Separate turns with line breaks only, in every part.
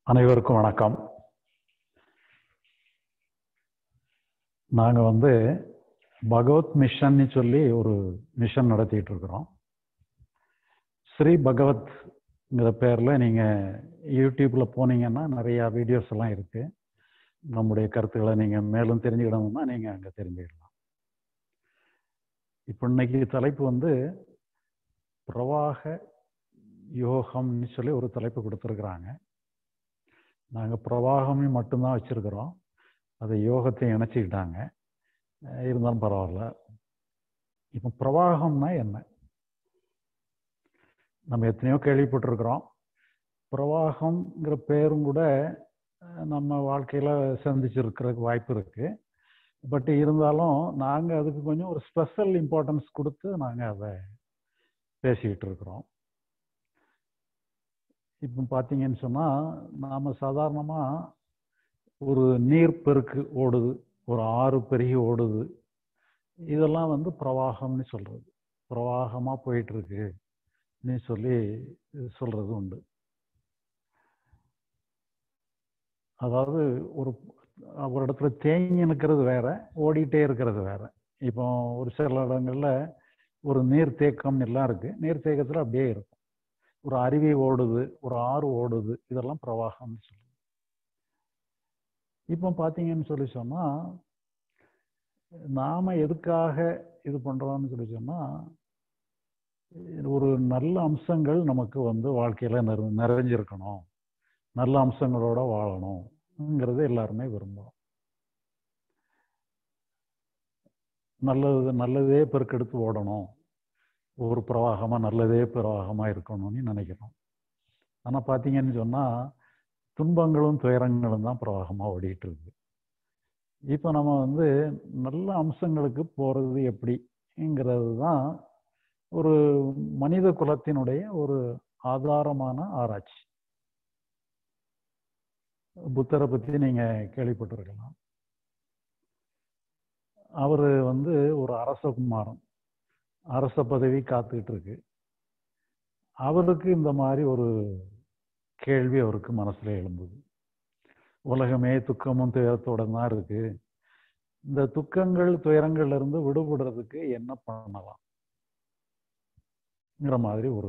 அனைவருக்கும் வணக்கம் நாங்க வந்து பகவத் மிஷன்னு சொல்லி ஒரு மிஷன் நடத்திட்டு இருக்கிறோம் ஸ்ரீ பகவத்ங்கிற பேர்ல நீங்க யூடியூப்ல போனீங்கன்னா நிறைய வீடியோஸ் எல்லாம் இருக்கு நம்முடைய கருத்துக்களை நீங்க மேலும் தெரிஞ்சுக்கிடணும்னா நீங்க அங்க தெரிஞ்சுக்கலாம் இப்போ இன்னைக்கு தலைப்பு வந்து பிரவாக யோகம்னு சொல்லி ஒரு தலைப்பு கொடுத்துருக்குறாங்க நாங்கள் பிரவாகமே மட்டும்தான் வச்சுருக்குறோம் அதை யோகத்தை இணைச்சிக்கிட்டாங்க இருந்தாலும் பரவாயில்ல இப்போ பிரவாகம்னா என்ன நம்ம எத்தனையோ கேள்விப்பட்டிருக்கிறோம் பிரவாகம்ங்கிற பேரும் கூட நம்ம வாழ்க்கையில் சந்திச்சிருக்கிறதுக்கு வாய்ப்பு இருக்குது பட் இருந்தாலும் நாங்கள் அதுக்கு கொஞ்சம் ஒரு ஸ்பெஷல் இம்பார்ட்டன்ஸ் கொடுத்து நாங்கள் அதை பேசிக்கிட்டு இருக்கிறோம் இப்போ பார்த்தீங்கன்னு சொன்னால் நாம் சாதாரணமாக ஒரு நீர் பெருக்கு ஓடுது ஒரு ஆறு பெருகி ஓடுது இதெல்லாம் வந்து பிரவாகம்னு சொல்கிறது பிரவாகமாக போயிட்டுருக்குன்னு சொல்லி சொல்கிறது உண்டு அதாவது ஒரு ஒரு இடத்துல தேங்கி நிற்கிறது வேற ஓடிட்டே இருக்கிறது வேற இப்போ ஒரு சில இடங்களில் ஒரு நீர் தேக்கம் எல்லாம் இருக்கு நீர் தேக்கத்தில் அப்படியே இருக்கும் ஒரு அருவி ஓடுது ஒரு ஆறு ஓடுது இதெல்லாம் பிரவாகம்னு சொல்லுது இப்போ பார்த்தீங்கன்னு சொல்லி சொன்னால் நாம் எதுக்காக இது பண்ணுறோம்னு சொல்லி சொன்னால் ஒரு நல்ல அம்சங்கள் நமக்கு வந்து வாழ்க்கையில் நிற நிறைஞ்சிருக்கணும் நல்ல அம்சங்களோட வாழணும்ங்கிறது எல்லாருமே விரும்புகிறோம் நல்லது நல்லதே பெருக்கெடுத்து ஓடணும் ஒரு பிரவாகமாக நல்லதே பிரவாகமாக இருக்கணும்னு நினைக்கிறோம் ஆனால் பார்த்தீங்கன்னு சொன்னால் துன்பங்களும் துயரங்களும் தான் பிரவாகமாக ஓடிட்டு இருக்கு இப்போ நம்ம வந்து நல்ல அம்சங்களுக்கு போகிறது எப்படிங்கிறது தான் ஒரு மனித குலத்தினுடைய ஒரு ஆதாரமான ஆராய்ச்சி புத்தரை பற்றி நீங்கள் கேள்விப்பட்டிருக்கலாம் அவர் வந்து ஒரு அரசகுமாரன் அரச பதவி காத்துக்கிட்டு இருக்கு அவருக்கு இந்த மாதிரி ஒரு கேள்வி அவருக்கு மனசுல எழுந்தது உலகமே துக்கமும் துயரத்தோட தான் இருக்கு இந்த துக்கங்கள் துயரங்கள்ல இருந்து விடுபடுறதுக்கு என்ன பண்ணலாம்ங்கிற மாதிரி ஒரு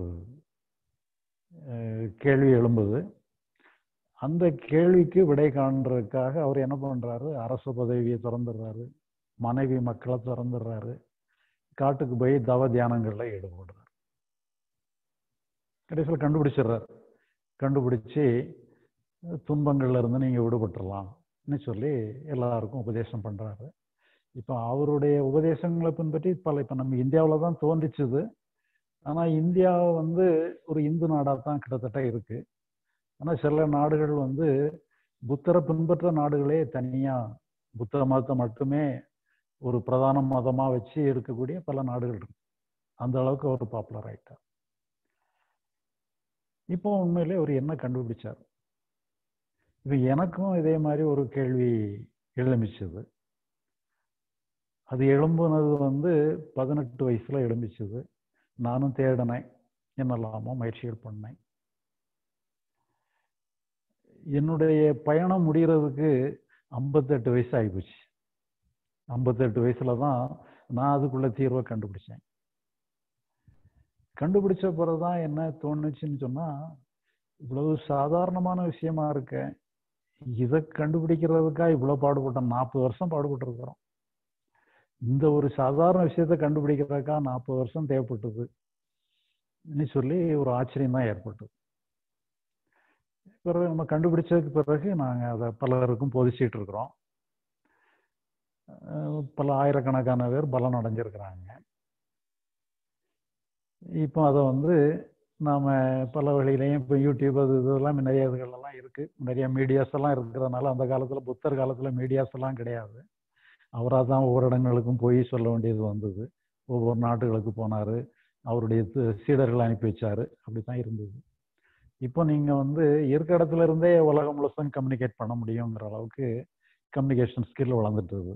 கேள்வி எழும்புது அந்த கேள்விக்கு விடை காண்றதுக்காக அவர் என்ன பண்றாரு அரச பதவியை திறந்துடுறாரு மனைவி மக்களை திறந்துடுறாரு காட்டுக்கு போய் தவ தியானங்கள்ல ஈடுபடுறார் கடைசியில் கண்டுபிடிச்சிடுறார் கண்டுபிடிச்சு துன்பங்கள்ல இருந்து நீங்க விடுபட்டுடலாம்னு சொல்லி எல்லாருக்கும் உபதேசம் பண்றாரு இப்போ அவருடைய உபதேசங்களை பின்பற்றி பல இப்போ நம்ம இந்தியாவில் தான் தோன்றிச்சுது ஆனால் இந்தியா வந்து ஒரு இந்து நாடாக தான் கிட்டத்தட்ட இருக்கு ஆனால் சில நாடுகள் வந்து புத்தரை பின்பற்ற நாடுகளே தனியாக புத்த மதத்தை மட்டுமே ஒரு பிரதான மதமாக வச்சு இருக்கக்கூடிய பல நாடுகள் இருக்கு அந்த அளவுக்கு அவர் பாப்புலர் ஆயிட்டார் இப்போ உண்மையிலே அவர் என்ன கண்டுபிடிச்சார் இப்போ எனக்கும் இதே மாதிரி ஒரு கேள்வி எழும்பிச்சது அது எழும்புனது வந்து பதினெட்டு வயசுல எழும்பிச்சது நானும் தேடினேன் என்னெல்லாமோ முயற்சிகள் பண்ணேன் என்னுடைய பயணம் முடிகிறதுக்கு ஐம்பத்தெட்டு வயசு ஆகிப்போச்சு ஐம்பத்தெட்டு வயசுல தான் நான் அதுக்குள்ள தீர்வை கண்டுபிடிச்சேன் கண்டுபிடிச்ச பிறகுதான் என்ன தோணுச்சுன்னு சொன்னா இவ்வளவு சாதாரணமான விஷயமா இருக்க இதை கண்டுபிடிக்கிறதுக்கா இவ்வளவு பாடுபட்டோம் நாற்பது வருஷம் பாடுபட்டு இருக்கிறோம் இந்த ஒரு சாதாரண விஷயத்த கண்டுபிடிக்கிறதுக்கா நாற்பது வருஷம் தேவைப்பட்டது சொல்லி ஒரு ஆச்சரியம் தான் ஏற்பட்டது பிறகு நம்ம கண்டுபிடிச்சதுக்கு பிறகு நாங்கள் அதை பலருக்கும் போதிச்சிட்டு இருக்கிறோம் பல ஆயிரக்கணக்கான பேர் பலன் அடைஞ்சிருக்கிறாங்க இப்போ அதை வந்து நாம் பல வழியிலையும் இப்போ யூடியூப் அது இதெல்லாம் நிறைய இதுகளெல்லாம் இருக்குது நிறைய மீடியாஸ் எல்லாம் இருக்கிறதுனால அந்த காலத்தில் புத்தர் காலத்தில் மீடியாஸ் எல்லாம் கிடையாது அவராக தான் ஒவ்வொரு இடங்களுக்கும் போய் சொல்ல வேண்டியது வந்தது ஒவ்வொரு நாட்டுகளுக்கு போனார் அவருடைய சீடர்களை அனுப்பி வச்சாரு அப்படி தான் இருந்தது இப்போ நீங்கள் வந்து இருக்க இடத்துல இருந்தே உலகம் முழுசும் கம்யூனிகேட் பண்ண முடியுங்கிற அளவுக்கு கம்யூனிகேஷன் ஸ்கில் வளர்ந்துட்டுது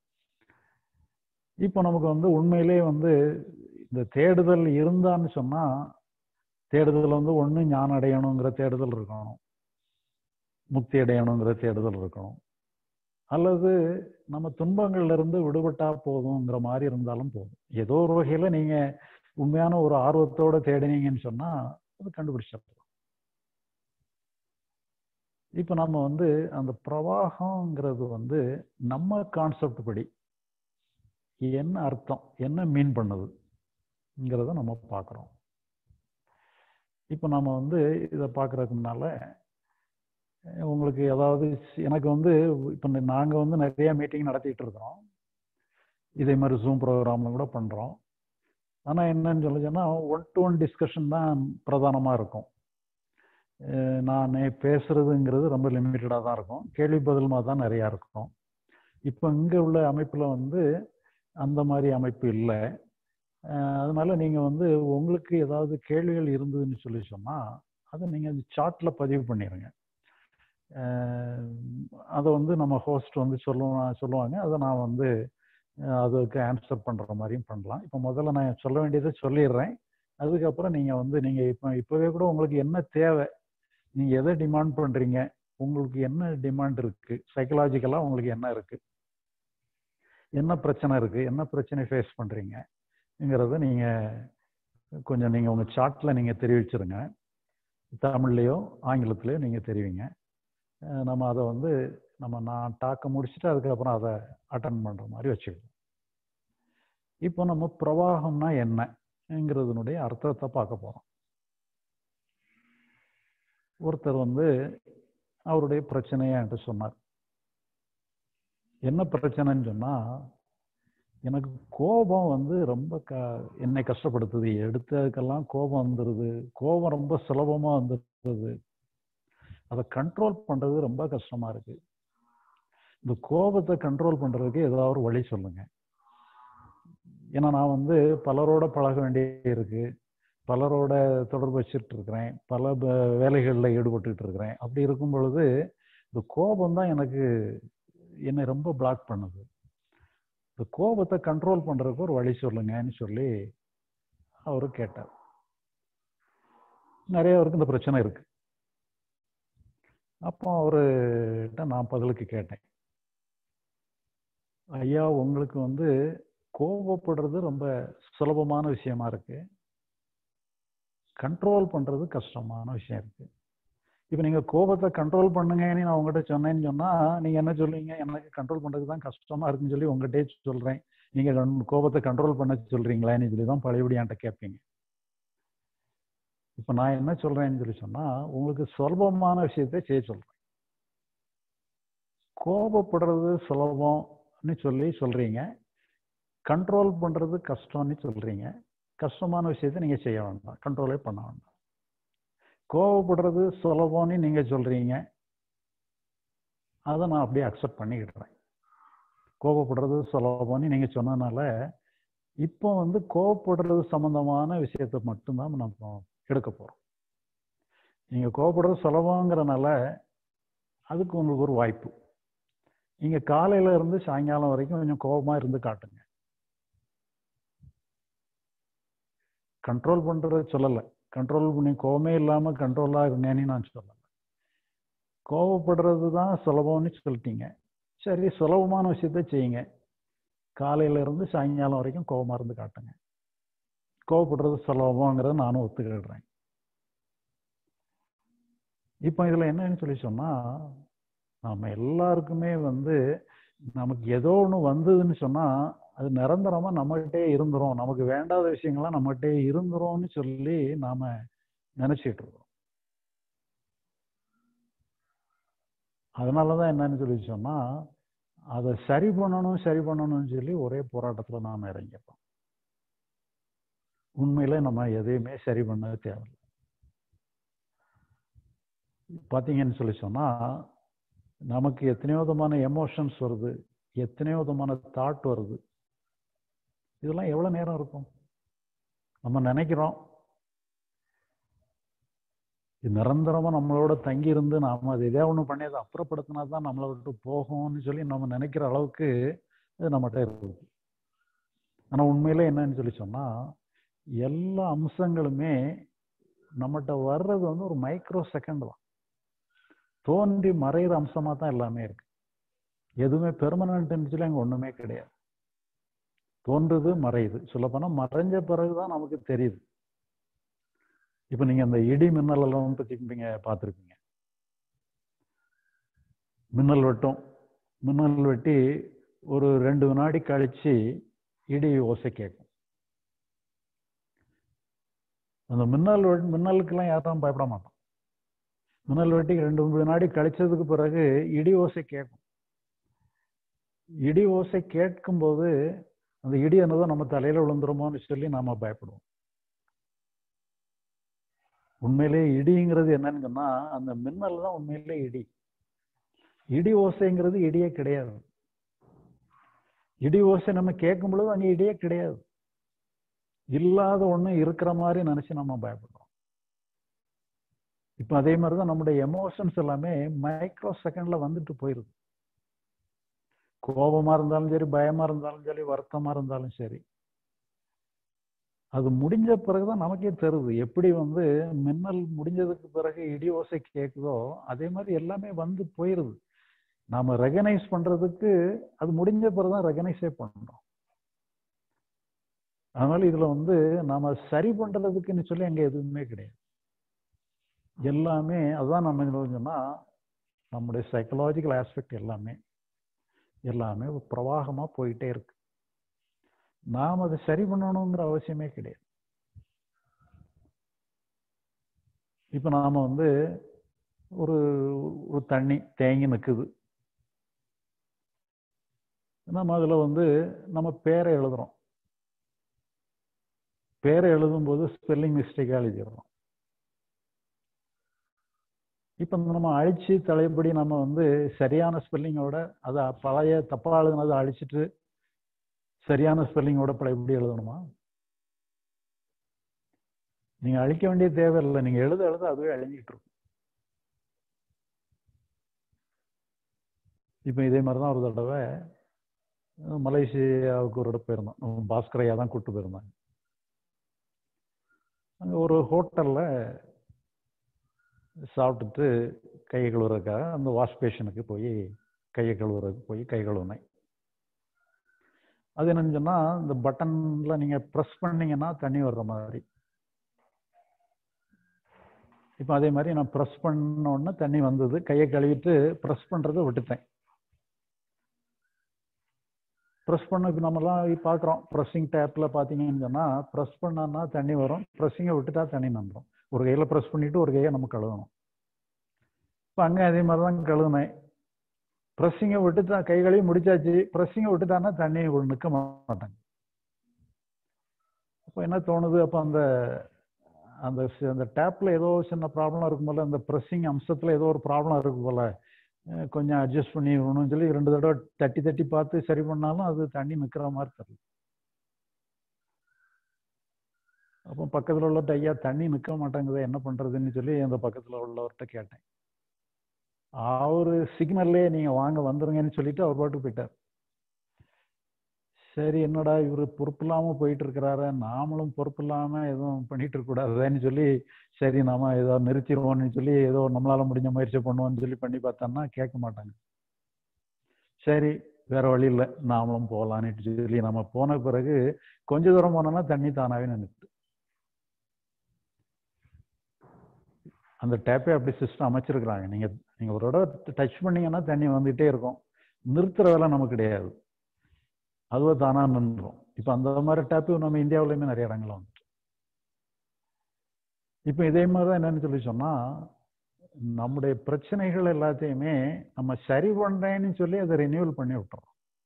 இப்போ நமக்கு வந்து உண்மையிலே வந்து இந்த தேடுதல் இருந்தான்னு சொன்னா தேடுதல் வந்து ஒண்ணு ஞானம் அடையணுங்கிற தேடுதல் இருக்கணும் முக்தி அடையணுங்கிற தேடுதல் இருக்கணும் அல்லது நம்ம துன்பங்கள்ல இருந்து விடுபட்டா போதுங்கிற மாதிரி இருந்தாலும் போதும் ஏதோ ஒரு வகையில நீங்க உண்மையான ஒரு ஆர்வத்தோட தேடினீங்கன்னு சொன்னா அது கண்டுபிடிச்சிடலாம் இப்போ நம்ம வந்து அந்த பிரவாகங்கிறது வந்து நம்ம கான்செப்ட் படி என்ன அர்த்தம் என்ன மீன் பண்ணுதுங்கிறத நம்ம பார்க்குறோம் இப்போ நம்ம வந்து இதை பார்க்குறதுக்கு முன்னால உங்களுக்கு ஏதாவது எனக்கு வந்து இப்போ நாங்கள் வந்து நிறைய மீட்டிங் நடத்திட்டு இருக்கிறோம் இதே மாதிரி ஜூம் ப்ரோக்ராம்ல கூட பண்ணுறோம் ஆனால் என்னன்னு சொல்லி சொன்னால் ஒன் டு ஒன் டிஸ்கஷன் தான் பிரதானமாக இருக்கும் நான் பேசுறதுங்கிறது ரொம்ப லிமிட்டடாக தான் இருக்கும் கேள்வி பதிலுமாக தான் நிறையா இருக்கும் இப்போ இங்கே உள்ள அமைப்பில் வந்து அந்த மாதிரி அமைப்பு இல்லை அதனால நீங்கள் வந்து உங்களுக்கு ஏதாவது கேள்விகள் இருந்ததுன்னு சொல்லி சொன்னால் அதை நீங்கள் சார்ட்டில் பதிவு பண்ணிடுங்க அதை வந்து நம்ம ஹோஸ்ட் வந்து சொல்லுவாங்க சொல்லுவாங்க அதை நான் வந்து அதுக்கு ஆன்சர் பண்ணுற மாதிரியும் பண்ணலாம் இப்போ முதல்ல நான் சொல்ல வேண்டியதை சொல்லிடுறேன் அதுக்கப்புறம் நீங்கள் வந்து நீங்கள் இப்போ இப்போவே கூட உங்களுக்கு என்ன தேவை நீங்கள் எதை டிமாண்ட் பண்ணுறீங்க உங்களுக்கு என்ன டிமாண்ட் இருக்குது சைக்கலாஜிக்கலாக உங்களுக்கு என்ன இருக்குது என்ன பிரச்சனை இருக்குது என்ன பிரச்சனை ஃபேஸ் பண்ணுறீங்கங்கிறத நீங்கள் கொஞ்சம் நீங்கள் உங்கள் சார்ட்டில் நீங்கள் தெரிவிச்சிருங்க தமிழ்லேயோ ஆங்கிலத்திலையோ நீங்கள் தெரிவிங்க நம்ம அதை வந்து நம்ம நான் டாக்க முடிச்சுட்டு அதுக்கப்புறம் அதை அட்டன் பண்ணுற மாதிரி வச்சுக்கலாம் இப்போ நம்ம பிரவாகம்னா என்னங்கிறதுனுடைய அர்த்தத்தை பார்க்க போகிறோம் ஒருத்தர் வந்து அவருடைய பிரச்சனையை என்கிட்ட சொன்னார் என்ன பிரச்சனைன்னு சொன்னால் எனக்கு கோபம் வந்து ரொம்ப க என்னை கஷ்டப்படுத்துது எடுத்ததுக்கெல்லாம் கோபம் வந்துடுது கோபம் ரொம்ப சுலபமாக வந்துடுது அதை கண்ட்ரோல் பண்ணுறது ரொம்ப கஷ்டமாக இருக்கு இந்த கோபத்தை கண்ட்ரோல் பண்ணுறதுக்கு ஏதாவது ஒரு வழி சொல்லுங்க ஏன்னா நான் வந்து பலரோட பழக வேண்டிய இருக்கு பலரோட தொடர்பு வச்சுட்டு இருக்கிறேன் பல வேலைகளில் ஈடுபட்டுக்கிட்டு இருக்கிறேன் அப்படி இருக்கும் பொழுது இந்த கோபம் தான் எனக்கு என்னை ரொம்ப பிளாக் பண்ணுது இந்த கோபத்தை கண்ட்ரோல் பண்ணுறதுக்கு ஒரு வழி சொல்லுங்கன்னு சொல்லி அவரு கேட்டார் நிறைய பேருக்கு இந்த பிரச்சனை இருக்கு அப்போ அவர்கிட்ட நான் பதிலுக்கு கேட்டேன் ஐயா உங்களுக்கு வந்து கோபப்படுறது ரொம்ப சுலபமான விஷயமா இருக்கு கண்ட்ரோல் பண்றது கஷ்டமான விஷயம் இருக்கு இப்போ நீங்க கோபத்தை கண்ட்ரோல் பண்ணுங்கன்னு நான் உங்ககிட்ட சொன்னேன்னு சொன்னா நீங்க என்ன சொல்லுவீங்க எனக்கு கண்ட்ரோல் பண்றதுக்கு தான் கஷ்டமா இருக்குன்னு சொல்லி உங்ககிட்டே சொல்றேன் நீங்க கோபத்தை கண்ட்ரோல் பண்ண சொல்றீங்களான்னு சொல்லி தான் பழையபடி என்கிட்ட கேட்பீங்க இப்போ நான் என்ன சொல்றேன்னு சொல்லி சொன்னா உங்களுக்கு சுலபமான விஷயத்த செய்ய சொல்றேன் கோபப்படுறது சுலபம்னு சொல்லி சொல்றீங்க கண்ட்ரோல் பண்றது கஷ்டம்னு சொல்றீங்க கஷ்டமான விஷயத்த நீங்க செய்ய வேண்டாம் கண்ட்ரோலே பண்ண வேண்டாம் கோவப்படுறது சுலபம்னு நீங்க சொல்றீங்க அதை நான் அப்படியே அக்செப்ட் பண்ணிக்கிடுறேன் கோபப்படுறது சுலபம்னு நீங்க சொன்னதுனால இப்போ வந்து கோவப்படுறது சம்பந்தமான விஷயத்த மட்டும்தான் நம்ம எடுக்க போறோம் நீங்க கோவப்படுறது சுலபங்கிறனால அதுக்கு உங்களுக்கு ஒரு வாய்ப்பு நீங்க காலையில இருந்து சாயங்காலம் வரைக்கும் கொஞ்சம் கோபமா இருந்து காட்டுங்க கண்ட்ரோல் பண்றது சொல்லலை கண்ட்ரோல் பண்ணி கோபமே இல்லாம கண்ட்ரோலா இருங்கன்னு நான் சொல்லலை கோவப்படுறது தான் சுலபம்னு சொல்லிட்டீங்க சரி சுலபமான விஷயத்த செய்யுங்க காலையில இருந்து சாயங்காலம் வரைக்கும் கோபமா இருந்து காட்டுங்க கோவப்படுறது சுலபங்கிறத நானும் ஒத்துக்கிடுறேன் இப்போ இதுல என்னன்னு சொல்லி சொன்னா நம்ம எல்லாருக்குமே வந்து நமக்கு ஏதோ ஒன்று வந்ததுன்னு சொன்னா அது நிரந்தரமா நம்மகிட்டே இருந்துரும் நமக்கு வேண்டாத விஷயங்கள்லாம் நம்மகிட்டே இருந்துரும்னு சொல்லி நாம நினைச்சிட்டு இருக்கோம் அதனாலதான் என்னன்னு சொல்லி சொன்னா அதை சரி பண்ணணும் சரி பண்ணணும்னு சொல்லி ஒரே போராட்டத்துல நாம இறங்கிப்போம் உண்மையில நம்ம எதையுமே சரி பண்ண தேவையில்லை பார்த்தீங்கன்னு சொல்லி சொன்னா நமக்கு எத்தனையோ விதமான எமோஷன்ஸ் வருது எத்தனையோ விதமான தாட் வருது இதெல்லாம் எவ்வளவு நேரம் இருக்கும் நம்ம நினைக்கிறோம் இது நிரந்தரமா நம்மளோட தங்கி இருந்து நாம அது எதையா ஒண்ணு பண்ணி அதை அப்புறப்படுத்தினா தான் நம்மளை விட்டு போகும்னு சொல்லி நம்ம நினைக்கிற அளவுக்கு இது நம்மகிட்ட இருக்குது ஆனா உண்மையில என்னன்னு சொல்லி சொன்னா எல்லா அம்சங்களுமே நம்மகிட்ட வர்றது வந்து ஒரு மைக்ரோ செகண்ட் தான் தோன்றி மறைகிற அம்சமா தான் எல்லாமே இருக்கு எதுவுமே பெர்மனன்ட்னு சொல்லி அங்கே ஒண்ணுமே கிடையாது தோன்றுது மறையுது சொல்லப்போனால் மறைஞ்ச பிறகுதான் நமக்கு தெரியுது இப்போ நீங்க அந்த இடி மின்னல் எல்லாம் பத்தி நீங்க பார்த்துருப்பீங்க மின்னல் வெட்டும் மின்னல் வெட்டி ஒரு ரெண்டு வினாடி கழிச்சு இடி ஓசை கேட்கும் அந்த மின்னல் வெட் மின்னலுக்கெல்லாம் யாரும் பயப்பட மாட்டோம் மின்னல் வெட்டி ரெண்டு வினாடி கழிச்சதுக்கு பிறகு இடி ஓசை கேட்கும் இடி ஓசை கேட்கும்போது அந்த இடி என்னதோ நம்ம தலையில விழுந்துருமோன்னு சொல்லி நாம பயப்படுவோம் உண்மையிலே இடிங்கிறது என்னன்னு சொன்னா அந்த மின்னல் தான் உண்மையிலே இடி இடி ஓசைங்கிறது இடியே கிடையாது இடி ஓசை நம்ம கேட்கும் பொழுது அங்கே இடியே கிடையாது இல்லாத ஒண்ணு இருக்கிற மாதிரி நினைச்சு நம்ம பயப்படுறோம் இப்ப அதே மாதிரிதான் நம்முடைய எமோஷன்ஸ் எல்லாமே மைக்ரோ செகண்ட்ல வந்துட்டு போயிருது கோபமா இருந்தாலும் சரி பயமா இருந்தாலும் சரி வருத்தமா இருந்தாலும் சரி அது முடிஞ்ச பிறகுதான் நமக்கே தருது எப்படி வந்து மின்னல் முடிஞ்சதுக்கு பிறகு இடி ஓசை கேட்குதோ அதே மாதிரி எல்லாமே வந்து போயிருது நாம ரெகனைஸ் பண்றதுக்கு அது முடிஞ்ச பிறகுதான் ரெகனைஸே பண்றோம் அதனால இதுல வந்து நாம சரி பண்றதுக்குன்னு சொல்லி அங்க எதுவுமே கிடையாது எல்லாமே அதுதான் நம்ம சொன்னா நம்முடைய சைக்கலாஜிக்கல் ஆஸ்பெக்ட் எல்லாமே எல்லாமே பிரவாகமா போயிட்டே இருக்கு நாம் அதை சரி பண்ணணுங்கிற அவசியமே கிடையாது இப்ப நாம வந்து ஒரு ஒரு தண்ணி தேங்கி நிற்குது நம்ம அதுல வந்து நம்ம பேரை எழுதுறோம் பேரை எழுதும்போது ஸ்பெல்லிங் மிஸ்டேக்காக எழுதிடுறோம் இப்போ நம்ம அழிச்சு தலைப்படி நம்ம வந்து சரியான ஸ்பெல்லிங்கோட அதை பழைய தப்பா எழுதுனதை அழிச்சிட்டு சரியான ஸ்பெல்லிங்கோட பழையபடி எழுதணுமா நீங்க அழிக்க வேண்டிய தேவையில்லை நீங்க எழுத எழுத அதுவே அழிஞ்சிட்டு இருக்கும் இப்போ இதே மாதிரி தான் ஒரு தடவை மலேசியாவுக்கு ஒரு இடம் போயிருந்தோம் பாஸ்கரையா தான் கூப்பிட்டு போயிருந்தாங்க அங்கே ஒரு ஹோட்டலில் சாப்பிட்டுட்டு கையை கழுவுறதுக்காக அந்த வாஷ் பேஷனுக்கு போய் கையை கழுவுறதுக்கு போய் கை கழுவுனேன் அது என்னன்னு சொன்னால் இந்த பட்டனில் நீங்கள் ப்ரெஸ் பண்ணீங்கன்னா தண்ணி வர்ற மாதிரி இப்போ அதே மாதிரி நான் ப்ரெஸ் பண்ண உடனே தண்ணி வந்தது கையை கழுவிட்டு ப்ரெஸ் பண்ணுறதை விட்டுட்டேன் ப்ரெஸ் பண்ண இப்போ நம்மலாம் பார்க்குறோம் ப்ரெஸ்ஸிங் டேப்பில் பார்த்தீங்கன்னு சொன்னால் ப்ரெஸ் பண்ணான்னா தண்ணி வரும் ப்ரெஸ்ஸிங்கை விட்டுட்டா தண்ணி நம்புறோம் ஒரு கையில் ப்ரெஸ் பண்ணிவிட்டு ஒரு கையை நம்ம கழுவணும் இப்போ அங்கே அதே மாதிரி தான் கழுவுனேன் ப்ரெஸ்ஸிங்கை விட்டுட்டா கை கழுவி முடிச்சாச்சு ப்ரெஸ்ஸிங்கை விட்டுட்டான்னா தண்ணி நிற்க மாட்டாங்க அப்போ என்ன தோணுது அப்போ அந்த அந்த அந்த டேப்பில் ஏதோ சின்ன ப்ராப்ளம் இருக்கும் போல அந்த ப்ரெஸ்ஸிங் அம்சத்தில் ஏதோ ஒரு ப்ராப்ளம் இருக்கும் போல கொஞ்சம் அட்ஜஸ்ட் பண்ணி விடணும்னு சொல்லி ரெண்டு தடவை தட்டி தட்டி பார்த்து சரி பண்ணாலும் அது தண்ணி நிற்கிற மாதிரி தெரியல அப்போ பக்கத்தில் உள்ளவர்கிட்ட ஐயா தண்ணி நிற்க மாட்டேங்குது என்ன பண்ணுறதுன்னு சொல்லி அந்த பக்கத்தில் உள்ளவர்கிட்ட கேட்டேன் அவரு சிக்னல்லே நீங்கள் வாங்க வந்துருங்கன்னு சொல்லிட்டு அவர் பாட்டுக்கு போயிட்டார் சரி என்னடா இவர் பொறுப்பு இல்லாமல் போயிட்டு இருக்கிறாரு நாமளும் பொறுப்பு இல்லாமல் எதுவும் பண்ணிட்டு இருக்கக்கூடாதுன்னு சொல்லி சரி நாம ஏதோ நிறுத்திடுவோம்னு சொல்லி ஏதோ நம்மளால முடிஞ்ச முயற்சி பண்ணுவோம்னு சொல்லி பண்ணி பார்த்தோம்னா கேட்க மாட்டாங்க சரி வேற வழி இல்லை நாமளும் போகலான்னு சொல்லி நம்ம போன பிறகு கொஞ்ச தூரம் போனோம்னா தண்ணி தானாவே நின்றுட்டு அந்த டேப்பே அப்படி சிஸ்டம் அமைச்சிருக்கிறாங்க நீங்க நீங்க ஒரு தடவை டச் பண்ணீங்கன்னா தண்ணி வந்துகிட்டே இருக்கும் நிறுத்துற வேலை நமக்கு கிடையாது அதுவா தானா நின்றுடும் இப்போ அந்த மாதிரி டேப்பு நம்ம இந்தியாவிலையுமே நிறைய இடங்கள்ல வந்துட்டு இப்போ இதே மாதிரி தான் என்னன்னு சொல்லி சொன்னா நம்முடைய பிரச்சனைகள் எல்லாத்தையுமே நம்ம சரி பண்றேன்னு சொல்லி அதை ரினியூவல் பண்ணி விட்டுறோம்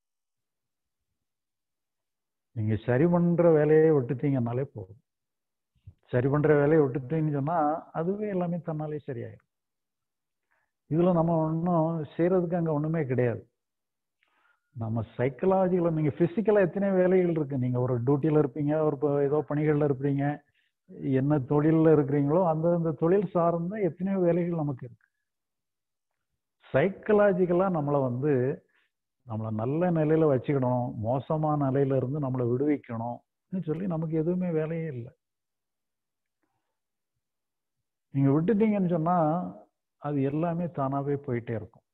நீங்க சரி பண்ற வேலையை விட்டுட்டீங்கன்னாலே போதும் சரி பண்ற வேலையை விட்டுட்டீங்கன்னு சொன்னா அதுவே எல்லாமே தன்னாலே சரியாயிடும் இதுல நம்ம ஒன்றும் செய்யறதுக்கு அங்க ஒண்ணுமே கிடையாது நம்ம சைக்கலாஜிக்கல நீங்க பிசிக்கலா எத்தனை வேலைகள் இருக்கு நீங்க ஒரு டியூட்டியில இருப்பீங்க ஒரு ஏதோ பணிகள்ல இருப்பீங்க என்ன தொழில்ல இருக்கிறீங்களோ அந்தந்த தொழில் சார்ந்த எத்தனையோ வேலைகள் நமக்கு இருக்கு சைக்கலாஜிக்கலா நம்மளை வந்து நம்மளை நல்ல நிலையில வச்சுக்கணும் மோசமான நிலையில இருந்து நம்மளை விடுவிக்கணும்னு சொல்லி நமக்கு எதுவுமே வேலையே இல்லை நீங்க விட்டுட்டீங்கன்னு சொன்னா அது எல்லாமே தானாவே போயிட்டே இருக்கும்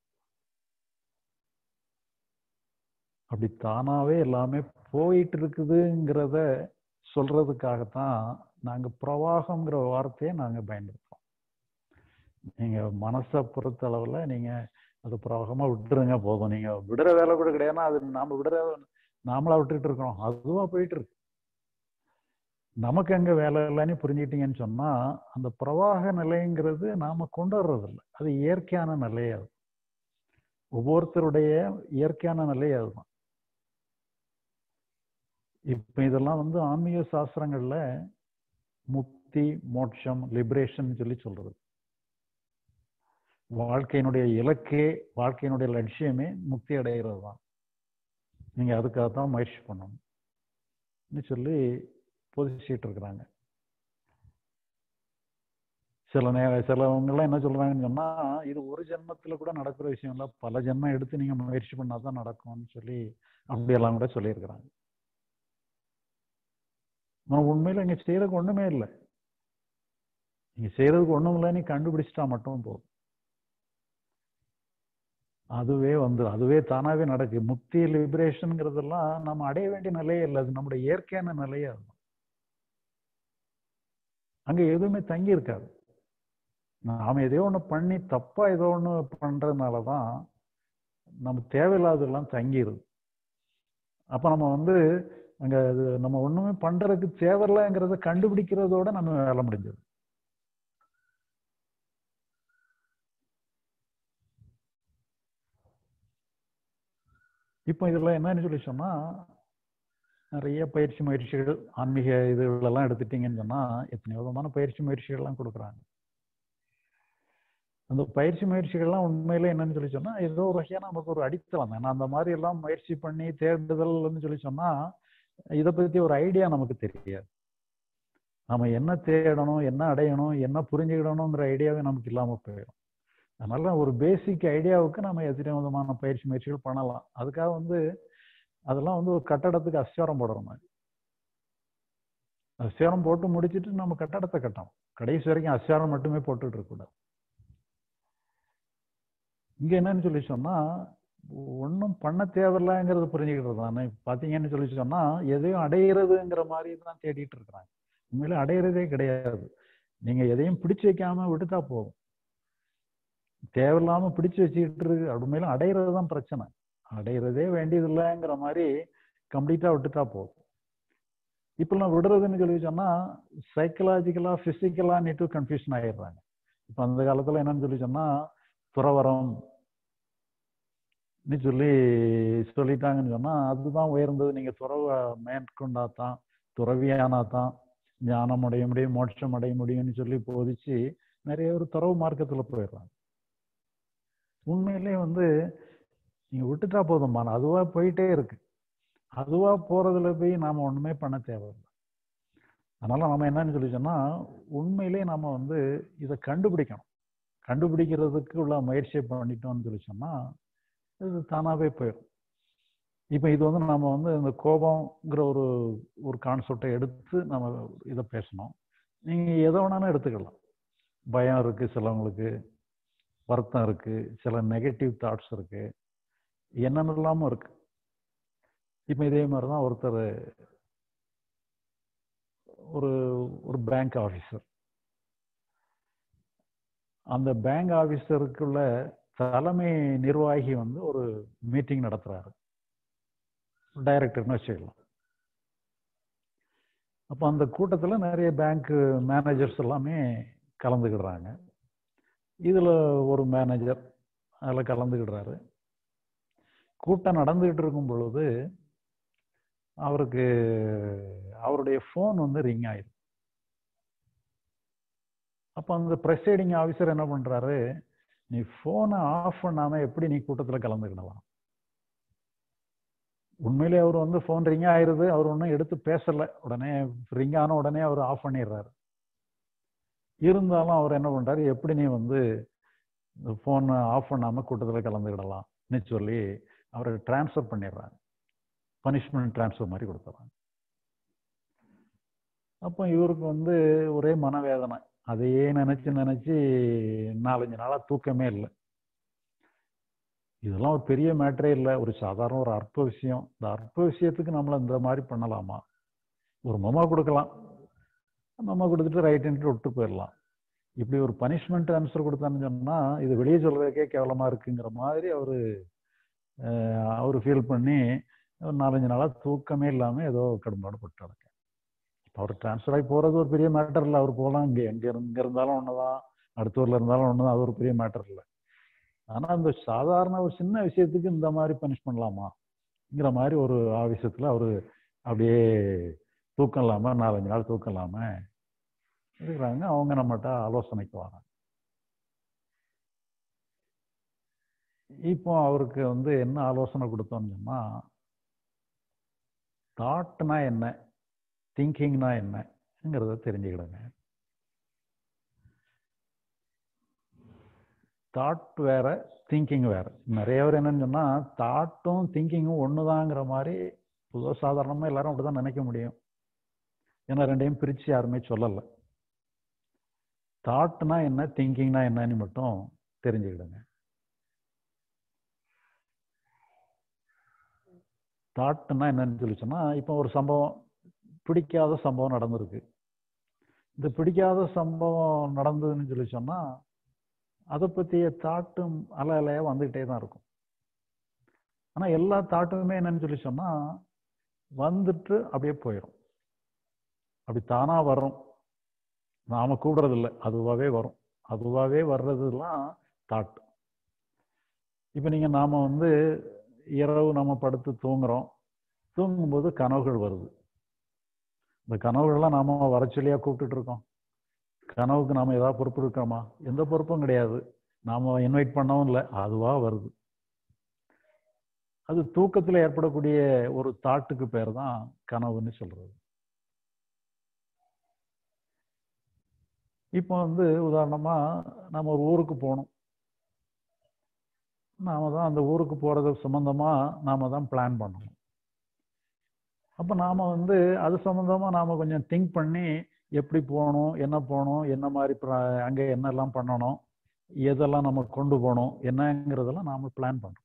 அப்படி தானாவே எல்லாமே போயிட்டு இருக்குதுங்கிறத சொல்றதுக்காகத்தான் நாங்க பிரவாகம்ங்கிற வார்த்தையை நாங்க பயன்படுத்துறோம் நீங்க மனசை பொறுத்த அளவுல நீங்க அது பிரவாகமா விட்டுருங்க போதும் நீங்க விடுற வேலை கூட கிடையாதுன்னா அது நாம விடுற நாமளா விட்டுட்டு இருக்கோம் அதுவா போயிட்டு இருக்கு நமக்கு அங்க வேலை இல்லைன்னு புரிஞ்சுக்கிட்டீங்கன்னு சொன்னா அந்த பிரவாக நிலைங்கிறது நாம கொண்டு வர்றது இல்லை அது இயற்கையான நிலை அது ஒவ்வொருத்தருடைய இயற்கையான நிலை அதுதான் இப்ப இதெல்லாம் வந்து ஆன்மீக சாஸ்திரங்கள்ல முக்தி மோட்சம் லிபரேஷன் சொல்லி சொல்றது வாழ்க்கையினுடைய இலக்கே வாழ்க்கையினுடைய லட்சியமே முக்தி அடைகிறது தான் நீங்க அதுக்காக தான் முயற்சி பண்ணணும் சொல்லி போதிச்சிட்டு இருக்கிறாங்க சில நே சிலவங்கெல்லாம் என்ன சொல்றாங்கன்னு சொன்னா இது ஒரு ஜென்மத்துல கூட நடக்கிற விஷயம் இல்லை பல ஜென்மம் எடுத்து நீங்க முயற்சி பண்ணாதான் நடக்கும்னு சொல்லி அப்படியெல்லாம் கூட சொல்லியிருக்கிறாங்க ஆனால் உண்மையில இங்க செய்யறதுக்கு ஒண்ணுமே இல்லை நீங்க செய்யறதுக்கு ஒண்ணும் இல்லை நீ கண்டுபிடிச்சிட்டா மட்டும் போதும் அதுவே வந்து அதுவே தானாவே நடக்கு முக்தி லிபரேஷன்ங்கிறதெல்லாம் நம்ம அடைய வேண்டிய நிலையே இல்லை அது நம்முடைய இயற்கையான நிலையே அது அங்க எதுவுமே தங்கி இருக்காது நாம எதையோ ஒண்ணு பண்ணி தப்பா ஏதோ ஒண்ணு பண்றதுனாலதான் நம்ம தேவையில்லாதெல்லாம் தங்கிடுது அப்ப நம்ம வந்து அங்க அது நம்ம ஒண்ணுமே பண்றதுக்கு தேவையில்லைங்கிறத கண்டுபிடிக்கிறதோட நம்ம வேலை முடிஞ்சது இப்போ இதெல்லாம் என்னன்னு சொல்லி சொன்னா நிறைய பயிற்சி முயற்சிகள் ஆன்மீக இதுகளெல்லாம் எடுத்துட்டீங்கன்னு சொன்னா எத்தனை விதமான பயிற்சி முயற்சிகள்லாம் கொடுக்குறாங்க அந்த பயிற்சி முயற்சிகள்லாம் உண்மையில என்னன்னு சொல்லி சொன்னா ஏதோ ஒரு வகையா நமக்கு ஒரு அடித்தளம் தான் அந்த மாதிரி எல்லாம் முயற்சி பண்ணி தேடுதல்னு சொல்லி சொன்னா இதை பத்தி ஒரு ஐடியா நமக்கு தெரியாது நம்ம என்ன தேடணும் என்ன அடையணும் என்ன புரிஞ்சுக்கிடணுங்கிற ஐடியாவே நமக்கு இல்லாம போயிடும் அதனால ஒரு பேசிக் ஐடியாவுக்கு நம்ம எத்தனை விதமான பயிற்சி முயற்சிகள் பண்ணலாம் அதுக்காக வந்து அதெல்லாம் வந்து ஒரு கட்டடத்துக்கு அஸ்திவாரம் போடுற மாதிரி அஸ்திவாரம் போட்டு முடிச்சுட்டு நம்ம கட்டடத்தை கட்டணும் கடைசி வரைக்கும் அஸ்திவாரம் மட்டுமே போட்டுட்டு இருக்கக்கூடாது இங்க என்னன்னு சொல்லி சொன்னா ஒன்றும் பண்ண தேவையில்லைங்கிறது புரிஞ்சுக்கிட்டு தானே பார்த்தீங்கன்னு சொல்லி சொன்னா எதையும் அடையிறதுங்கிற மாதிரி தான் தேடிட்டு இருக்கிறாங்க உண்மையில அடையிறதே கிடையாது நீங்க எதையும் பிடிச்சு வைக்காம விட்டுட்டா போதும் தேவையில்லாம பிடிச்சு வச்சுக்கிட்டு இருக்கு உண்மையில அடையிறது தான் பிரச்சனை அடையிறதே வேண்டியது இல்லைங்கிற மாதிரி கம்ப்ளீட்டா விட்டுட்டா போதும் இப்பெல்லாம் விடுறதுன்னு சொல்லி சொன்னா சைக்கலாஜிக்கலா பிசிக்கலா நீட்டு கன்ஃபியூஷன் ஆயிடுறாங்க இப்ப அந்த காலத்துல என்னன்னு சொல்லி சொன்னா துறவரம் சொல்லி சொல்லிட்டாங்கன்னு சொன்னா அதுதான் உயர்ந்தது நீங்க துறவ மேற்கொண்டா தான் துறவியானா தான் ஞானம் அடைய முடியும் மோட்சம் அடைய முடியும்னு சொல்லி போதிச்சு நிறைய ஒரு துறவு மார்க்கத்துல போயிடுறாங்க உண்மையிலே வந்து நீங்க விட்டுட்டா போதும்மா அதுவா போயிட்டே இருக்கு அதுவா போறதுல போய் நாம ஒண்ணுமே பண்ண தேவையில்லை அதனால நம்ம என்னன்னு சொல்லி சொன்னா உண்மையிலே நாம வந்து இதை கண்டுபிடிக்கணும் கண்டுபிடிக்கிறதுக்கு உள்ள முயற்சியை பண்ணிட்டோம்னு சொல்லி சொன்னா இது தானாவே போயிடும் இப்போ இது வந்து நம்ம வந்து இந்த கோபங்கிற ஒரு ஒரு கான்செப்டை எடுத்து நம்ம இதை பேசணும் நீங்கள் எதை வேணாலும் எடுத்துக்கலாம் பயம் இருக்கு சிலவங்களுக்கு வருத்தம் இருக்கு சில நெகட்டிவ் தாட்ஸ் இருக்கு என்னென்னலாமும் இருக்கு இப்போ இதே மாதிரி தான் ஒருத்தர் ஒரு ஒரு பேங்க் ஆஃபீஸர் அந்த பேங்க் ஆஃபீஸருக்குள்ள தலைமை நிர்வாகி வந்து ஒரு மீட்டிங் நடத்துறாரு டைரக்டர்னு வச்சுக்கலாம் அப்போ அந்த கூட்டத்தில் நிறைய பேங்க் மேனேஜர்ஸ் எல்லாமே கலந்துக்கிடுறாங்க இதில் ஒரு மேனேஜர் அதில் கலந்துக்கிடுறாரு கூட்டம் நடந்துகிட்டு இருக்கும் பொழுது அவருக்கு அவருடைய ஃபோன் வந்து ரிங் ஆயிடும் அப்போ அந்த ப்ரெசைடிங் ஆஃபீஸர் என்ன பண்ணுறாரு நீ ஃபோனை ஆஃப் பண்ணாமல் எப்படி நீ கூட்டத்தில் கலந்துக்கிடலாம் உண்மையிலே அவர் வந்து ஃபோன் ரிங் ஆயிருது அவர் ஒன்றும் எடுத்து பேசலை உடனே ரிங் ஆன உடனே அவர் ஆஃப் பண்ணிடுறாரு இருந்தாலும் அவர் என்ன பண்ணுறாரு எப்படி நீ வந்து ஃபோனை ஆஃப் பண்ணாமல் கூட்டத்தில் கலந்துக்கிடலாம்னு சொல்லி அவரை டிரான்ஸ்ஃபர் பண்ணிடுறாங்க பனிஷ்மெண்ட் டிரான்ஸ்ஃபர் மாதிரி கொடுத்துறாங்க அப்போ இவருக்கு வந்து ஒரே மனவேதனை அதையே நினைச்சு நினைச்சு நாலஞ்சு நாளா தூக்கமே இல்லை இதெல்லாம் ஒரு பெரிய மேட்டரே இல்லை ஒரு சாதாரண ஒரு அற்ப விஷயம் இந்த அற்ப விஷயத்துக்கு நம்மள இந்த மாதிரி பண்ணலாமா ஒரு மொமா கொடுக்கலாம் மொமா கொடுத்துட்டு ரைட்டுன்ட்டு விட்டு போயிடலாம் இப்படி ஒரு பனிஷ்மெண்ட் ஆன்சர் கொடுத்தான்னு சொன்னா இது வெளியே சொல்றதுக்கே கேவலமா இருக்குங்கிற மாதிரி அவரு அவர் ஃபீல் பண்ணி ஒரு நாலஞ்சு நாளா தூக்கமே இல்லாம ஏதோ கடும்பாடு பட்டு நடக்க அவர் டிரான்ஸ்ஃபர் ஆகி போறது ஒரு பெரிய மேட்டர் இல்லை அவர் போகலாம் இங்கே எங்க இங்க இருந்தாலும் ஒண்ணுதான் அடுத்த ஊர்ல இருந்தாலும் ஒண்ணுதான் அது ஒரு பெரிய மேட்டர் இல்லை ஆனா இந்த சாதாரண ஒரு சின்ன விஷயத்துக்கு இந்த மாதிரி பனிஷ் பண்ணலாமாங்கிற மாதிரி ஒரு ஆவேசத்துல அவரு அப்படியே தூக்கம் இல்லாம நாலஞ்சு நாள் தூக்கம் இல்லாம இருக்கிறாங்க அவங்க நம்மகிட்ட ஆலோசனைக்கு வராங்க இப்போ அவருக்கு வந்து என்ன ஆலோசனை கொடுத்தோம்னு சொன்னா தாட்னா என்ன திங்கிங்னா என்னங்கிறத தெரிஞ்சுக்கிடுங்க தாட் வேற திங்கிங் வேற நிறைய பேர் என்னன்னு சொன்னா தாட்டும் திங்கிங்கும் ஒண்ணுதாங்கிற மாதிரி பொதுவாக சாதாரணமா எல்லாரும் அப்படிதான் நினைக்க முடியும் ஏன்னா ரெண்டையும் பிரிச்சு யாருமே சொல்லலை தாட்னா என்ன திங்கிங்னா என்னன்னு மட்டும் தெரிஞ்சுக்கிடுங்க தாட்னா என்னன்னு சொல்லி சொன்னா இப்போ ஒரு சம்பவம் பிடிக்காத சம்பவம் நடந்திருக்கு இந்த பிடிக்காத சம்பவம் நடந்ததுன்னு சொல்லி சொன்னா அதை பற்றிய தாட்டும் அல அலையா வந்துகிட்டே தான் இருக்கும் ஆனா எல்லா தாட்டுமே என்னன்னு சொல்லி சொன்னா வந்துட்டு அப்படியே போயிடும் அப்படி தானா வரும் நாம கூடுறது இல்லை அதுவாகவே வரும் அதுவாகவே வர்றதுலாம் தாட் இப்போ நீங்க நாம வந்து இரவு நம்ம படுத்து தூங்குறோம் தூங்கும்போது கனவுகள் வருது இந்த கனவுகள்லாம் நாம வரச்சொல்லியா கூப்பிட்டுட்டு இருக்கோம் கனவுக்கு நாம ஏதாவது பொறுப்பு இருக்கோமா எந்த பொறுப்பும் கிடையாது நாம இன்வைட் பண்ணவும் இல்லை அதுவா வருது அது தூக்கத்துல ஏற்படக்கூடிய ஒரு தாட்டுக்கு பேர் தான் கனவுன்னு சொல்றது இப்போ வந்து உதாரணமா நம்ம ஒரு ஊருக்கு போகணும் நாம தான் அந்த ஊருக்கு போறது சம்பந்தமா நாம தான் பிளான் பண்ணணும் அப்போ நாம வந்து அது சம்பந்தமா நாம கொஞ்சம் திங்க் பண்ணி எப்படி போகணும் என்ன போகணும் என்ன மாதிரி அங்கே என்னெல்லாம் பண்ணணும் எதெல்லாம் நம்ம கொண்டு போகணும் என்னங்கிறதெல்லாம் நாம பிளான் பண்ணுறோம்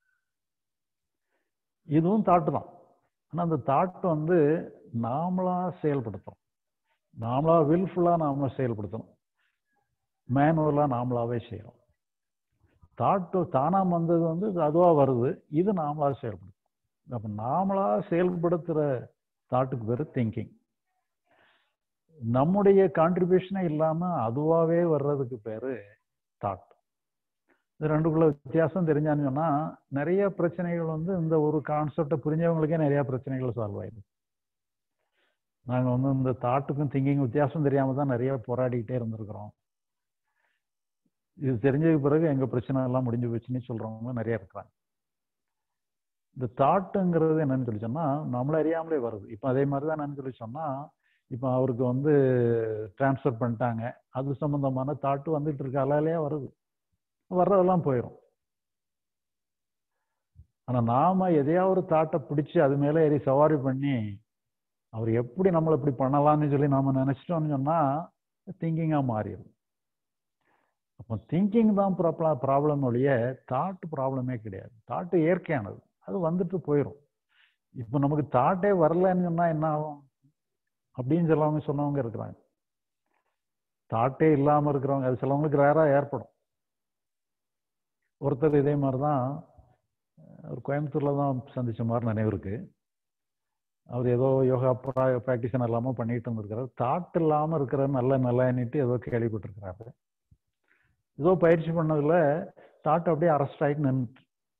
இதுவும் தாட்டு தான் ஆனால் அந்த தாட் வந்து நாமளா செயல்படுத்துறோம் நாமளா வில்ஃபுல்லாக நாம செயல்படுத்தணும் மேனுவலாக நாமளாவே செய்கிறோம் தாட்டு தானாக வந்தது வந்து அதுவாக வருது இது நாமளா செயல்படுத்தும் அப்போ நாமளா செயல்படுத்துகிற தாட்டுக்கு பேர் திங்கிங் நம்முடைய கான்ட்ரிபியூஷனே இல்லாமல் அதுவாகவே வர்றதுக்கு பேர் தாட் இது ரெண்டுக்குள்ள வித்தியாசம் தெரிஞ்சான்னு சொன்னால் நிறைய பிரச்சனைகள் வந்து இந்த ஒரு கான்செப்டை புரிஞ்சவங்களுக்கே நிறைய பிரச்சனைகள் சால்வ் ஆயிடுது நாங்கள் வந்து இந்த தாட்டுக்கும் திங்கிங் வித்தியாசம் தெரியாமல் தான் நிறைய போராடிக்கிட்டே இருந்திருக்கிறோம் இது தெரிஞ்சதுக்கு பிறகு எங்கள் பிரச்சனை எல்லாம் முடிஞ்சு போச்சுன்னு சொல்கிறவங்க நிறைய இருக்கிறாங்க இந்த தாட்டுங்கிறது என்னன்னு சொல்லி சொன்னால் நம்மளை அறியாமலே வருது இப்போ அதே மாதிரி தான் என்னன்னு சொல்லி சொன்னால் இப்போ அவருக்கு வந்து டிரான்ஸ்ஃபர் பண்ணிட்டாங்க அது சம்மந்தமான தாட்டு வந்துட்டு இருக்க அலையிலேயே வருது வர்றதெல்லாம் போயிடும் ஆனால் நாம எதையாவது ஒரு தாட்டை பிடிச்சி அது மேலே ஏறி சவாரி பண்ணி அவர் எப்படி நம்மளை இப்படி பண்ணலாம்னு சொல்லி நாம நினைச்சிட்டோம்னு சொன்னால் திங்கிங்காக மாறிடும் அப்போ திங்கிங் தான் ப்ராப்ளம் ப்ராப்ளம் ஒழிய தாட்டு ப்ராப்ளமே கிடையாது தாட்டு இயற்கையானது அது வந்துட்டு போயிடும் இப்போ நமக்கு தாட்டே வரலன்னு சொன்னால் என்ன ஆகும் அப்படின்னு சிலவங்க சொன்னவங்க இருக்கிறாங்க தாட்டே இல்லாமல் இருக்கிறவங்க அது சிலவங்களுக்கு ரேராக ஏற்படும் ஒருத்தர் இதே மாதிரி தான் ஒரு கோயம்புத்தூரில் தான் சந்தித்த மாதிரி நினைவு இருக்கு அவர் ஏதோ யோகா ப்ராக்டிஸ் இல்லாமல் பண்ணிட்டு இருந்திருக்கிறார் தாட் இல்லாமல் இருக்கிற நல்ல நல்லன்னுட்டு ஏதோ கேள்விப்பட்டிருக்கிறாரு ஏதோ பயிற்சி பண்ணதுல தாட் அப்படியே அரெஸ்ட் ஆகிட்டு நின்றுட்டு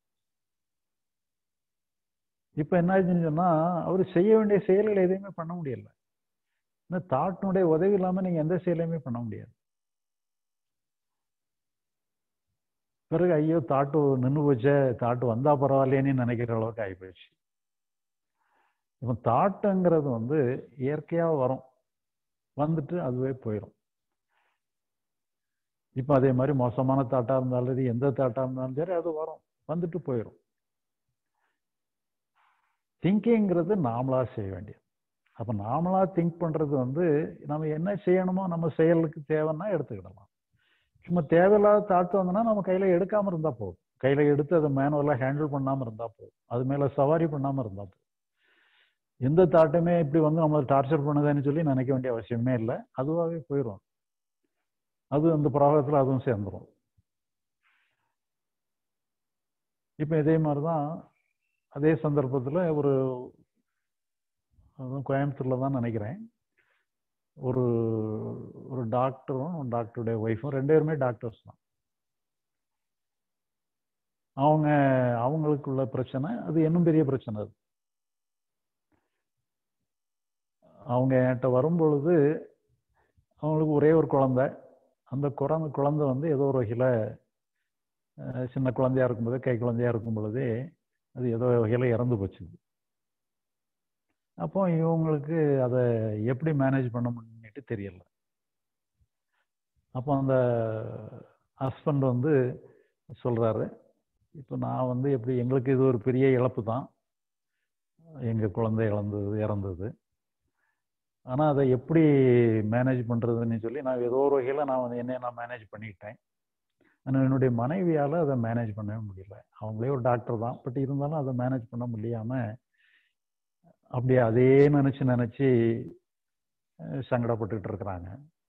இப்போ என்ன ஆச்சுன்னு சொன்னால் அவர் செய்ய வேண்டிய செயல்கள் எதையுமே பண்ண முடியல இந்த தாட்டினுடைய உதவி இல்லாமல் நீங்கள் எந்த செயலையுமே பண்ண முடியாது பிறகு ஐயோ தாட்டு நின்று போச்சே தாட்டு வந்தா பரவாயில்லையேன்னு நினைக்கிற அளவுக்கு ஆகி போயிடுச்சு இப்போ தாட்டுங்கிறது வந்து இயற்கையாக வரும் வந்துட்டு அதுவே போயிடும் இப்போ அதே மாதிரி மோசமான தாட்டாக இருந்தாலும் சரி எந்த தாட்டாக இருந்தாலும் சரி அது வரும் வந்துட்டு போயிடும் திங்கிங்கிறது நாமளா செய்ய வேண்டியது அப்போ நாமளா திங்க் பண்ணுறது வந்து நம்ம என்ன செய்யணுமோ நம்ம செயலுக்கு தேவைன்னா எடுத்துக்கிடலாம் சும்மா தேவையில்லாத தாட்டு வந்தோன்னா நம்ம கையில் எடுக்காமல் இருந்தால் போதும் கையில் எடுத்து அதை மேனுவலாக ஹேண்டில் பண்ணாமல் இருந்தால் போதும் அது மேலே சவாரி பண்ணாமல் இருந்தால் போதும் எந்த தாட்டுமே இப்படி வந்து நம்மளை டார்ச்சர் பண்ணுதுன்னு சொல்லி நினைக்க வேண்டிய அவசியமே இல்லை அதுவாகவே போயிடும் அது அந்த பிரவாகத்தில் அதுவும் சேர்ந்துடும் இப்போ இதே மாதிரி தான் அதே சந்தர்ப்பத்தில் ஒரு அதுவும் கோயம்புத்தூரில் தான் நினைக்கிறேன் ஒரு ஒரு டாக்டரும் டாக்டருடைய ஒய்ஃபும் ரெண்டு பேருமே டாக்டர்ஸ் தான் அவங்க அவங்களுக்குள்ள பிரச்சனை அது இன்னும் பெரிய பிரச்சனை அது அவங்க என்கிட்ட வரும்பொழுது அவங்களுக்கு ஒரே ஒரு குழந்தை அந்த குழந்தை குழந்தை வந்து ஏதோ ஒரு வகையில் சின்ன குழந்தையா இருக்கும்போது கை குழந்தையா இருக்கும் பொழுதே அது ஏதோ வகையில் இறந்து போச்சு அப்போ இவங்களுக்கு அதை எப்படி மேனேஜ் பண்ண முடியும்னுட்டு தெரியல அப்போ அந்த ஹஸ்பண்ட் வந்து சொல்கிறாரு இப்போ நான் வந்து எப்படி எங்களுக்கு இது ஒரு பெரிய இழப்பு தான் எங்கள் குழந்தை இழந்தது இறந்தது ஆனால் அதை எப்படி மேனேஜ் பண்ணுறதுன்னு சொல்லி நான் ஏதோ ஒரு வகையில் நான் வந்து என்னை நான் மேனேஜ் பண்ணிக்கிட்டேன் ஆனால் என்னுடைய மனைவியால் அதை மேனேஜ் பண்ணவே முடியல அவங்களே ஒரு டாக்டர் தான் பட் இருந்தாலும் அதை மேனேஜ் பண்ண முடியாமல் அப்படியே அதே நினச்சி நினச்சி சங்கடப்பட்டுட்டு இருக்கிறாங்க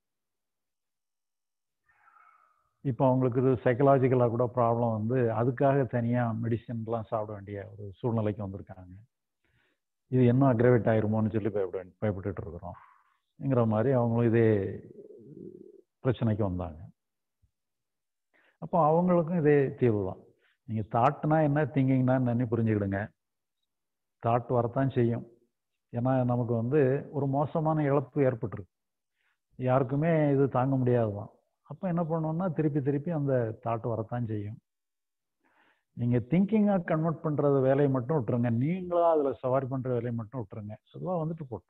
இப்போ அவங்களுக்கு இது சைக்கலாஜிக்கலாக கூட ப்ராப்ளம் வந்து அதுக்காக தனியாக மெடிசின்லாம் சாப்பிட வேண்டிய ஒரு சூழ்நிலைக்கு வந்திருக்காங்க இது இன்னும் அக்ரவேட் ஆயிருமோன்னு சொல்லி பயப்பட பயப்பட்டுட்டு இருக்கிறோம்ங்கிற மாதிரி அவங்களும் இதே பிரச்சனைக்கு வந்தாங்க அப்போ அவங்களுக்கும் இதே தீர்வு தான் நீங்கள் தாட்னா என்ன திங்கிங்னா என்னன்னு புரிஞ்சுக்கிடுங்க தாட் வரத்தான் செய்யும் ஏன்னா நமக்கு வந்து ஒரு மோசமான இழப்பு ஏற்பட்டிருக்கு யாருக்குமே இது தாங்க முடியாது தான் அப்போ என்ன பண்ணணும்னா திருப்பி திருப்பி அந்த தாட் வரத்தான் செய்யும் நீங்கள் திங்கிங்காக கன்வெர்ட் பண்ணுறது வேலையை மட்டும் விட்டுருங்க நீங்களா அதில் சவாரி பண்ணுற வேலையை மட்டும் விட்டுருங்க அதுவாக வந்துட்டு போட்டோம்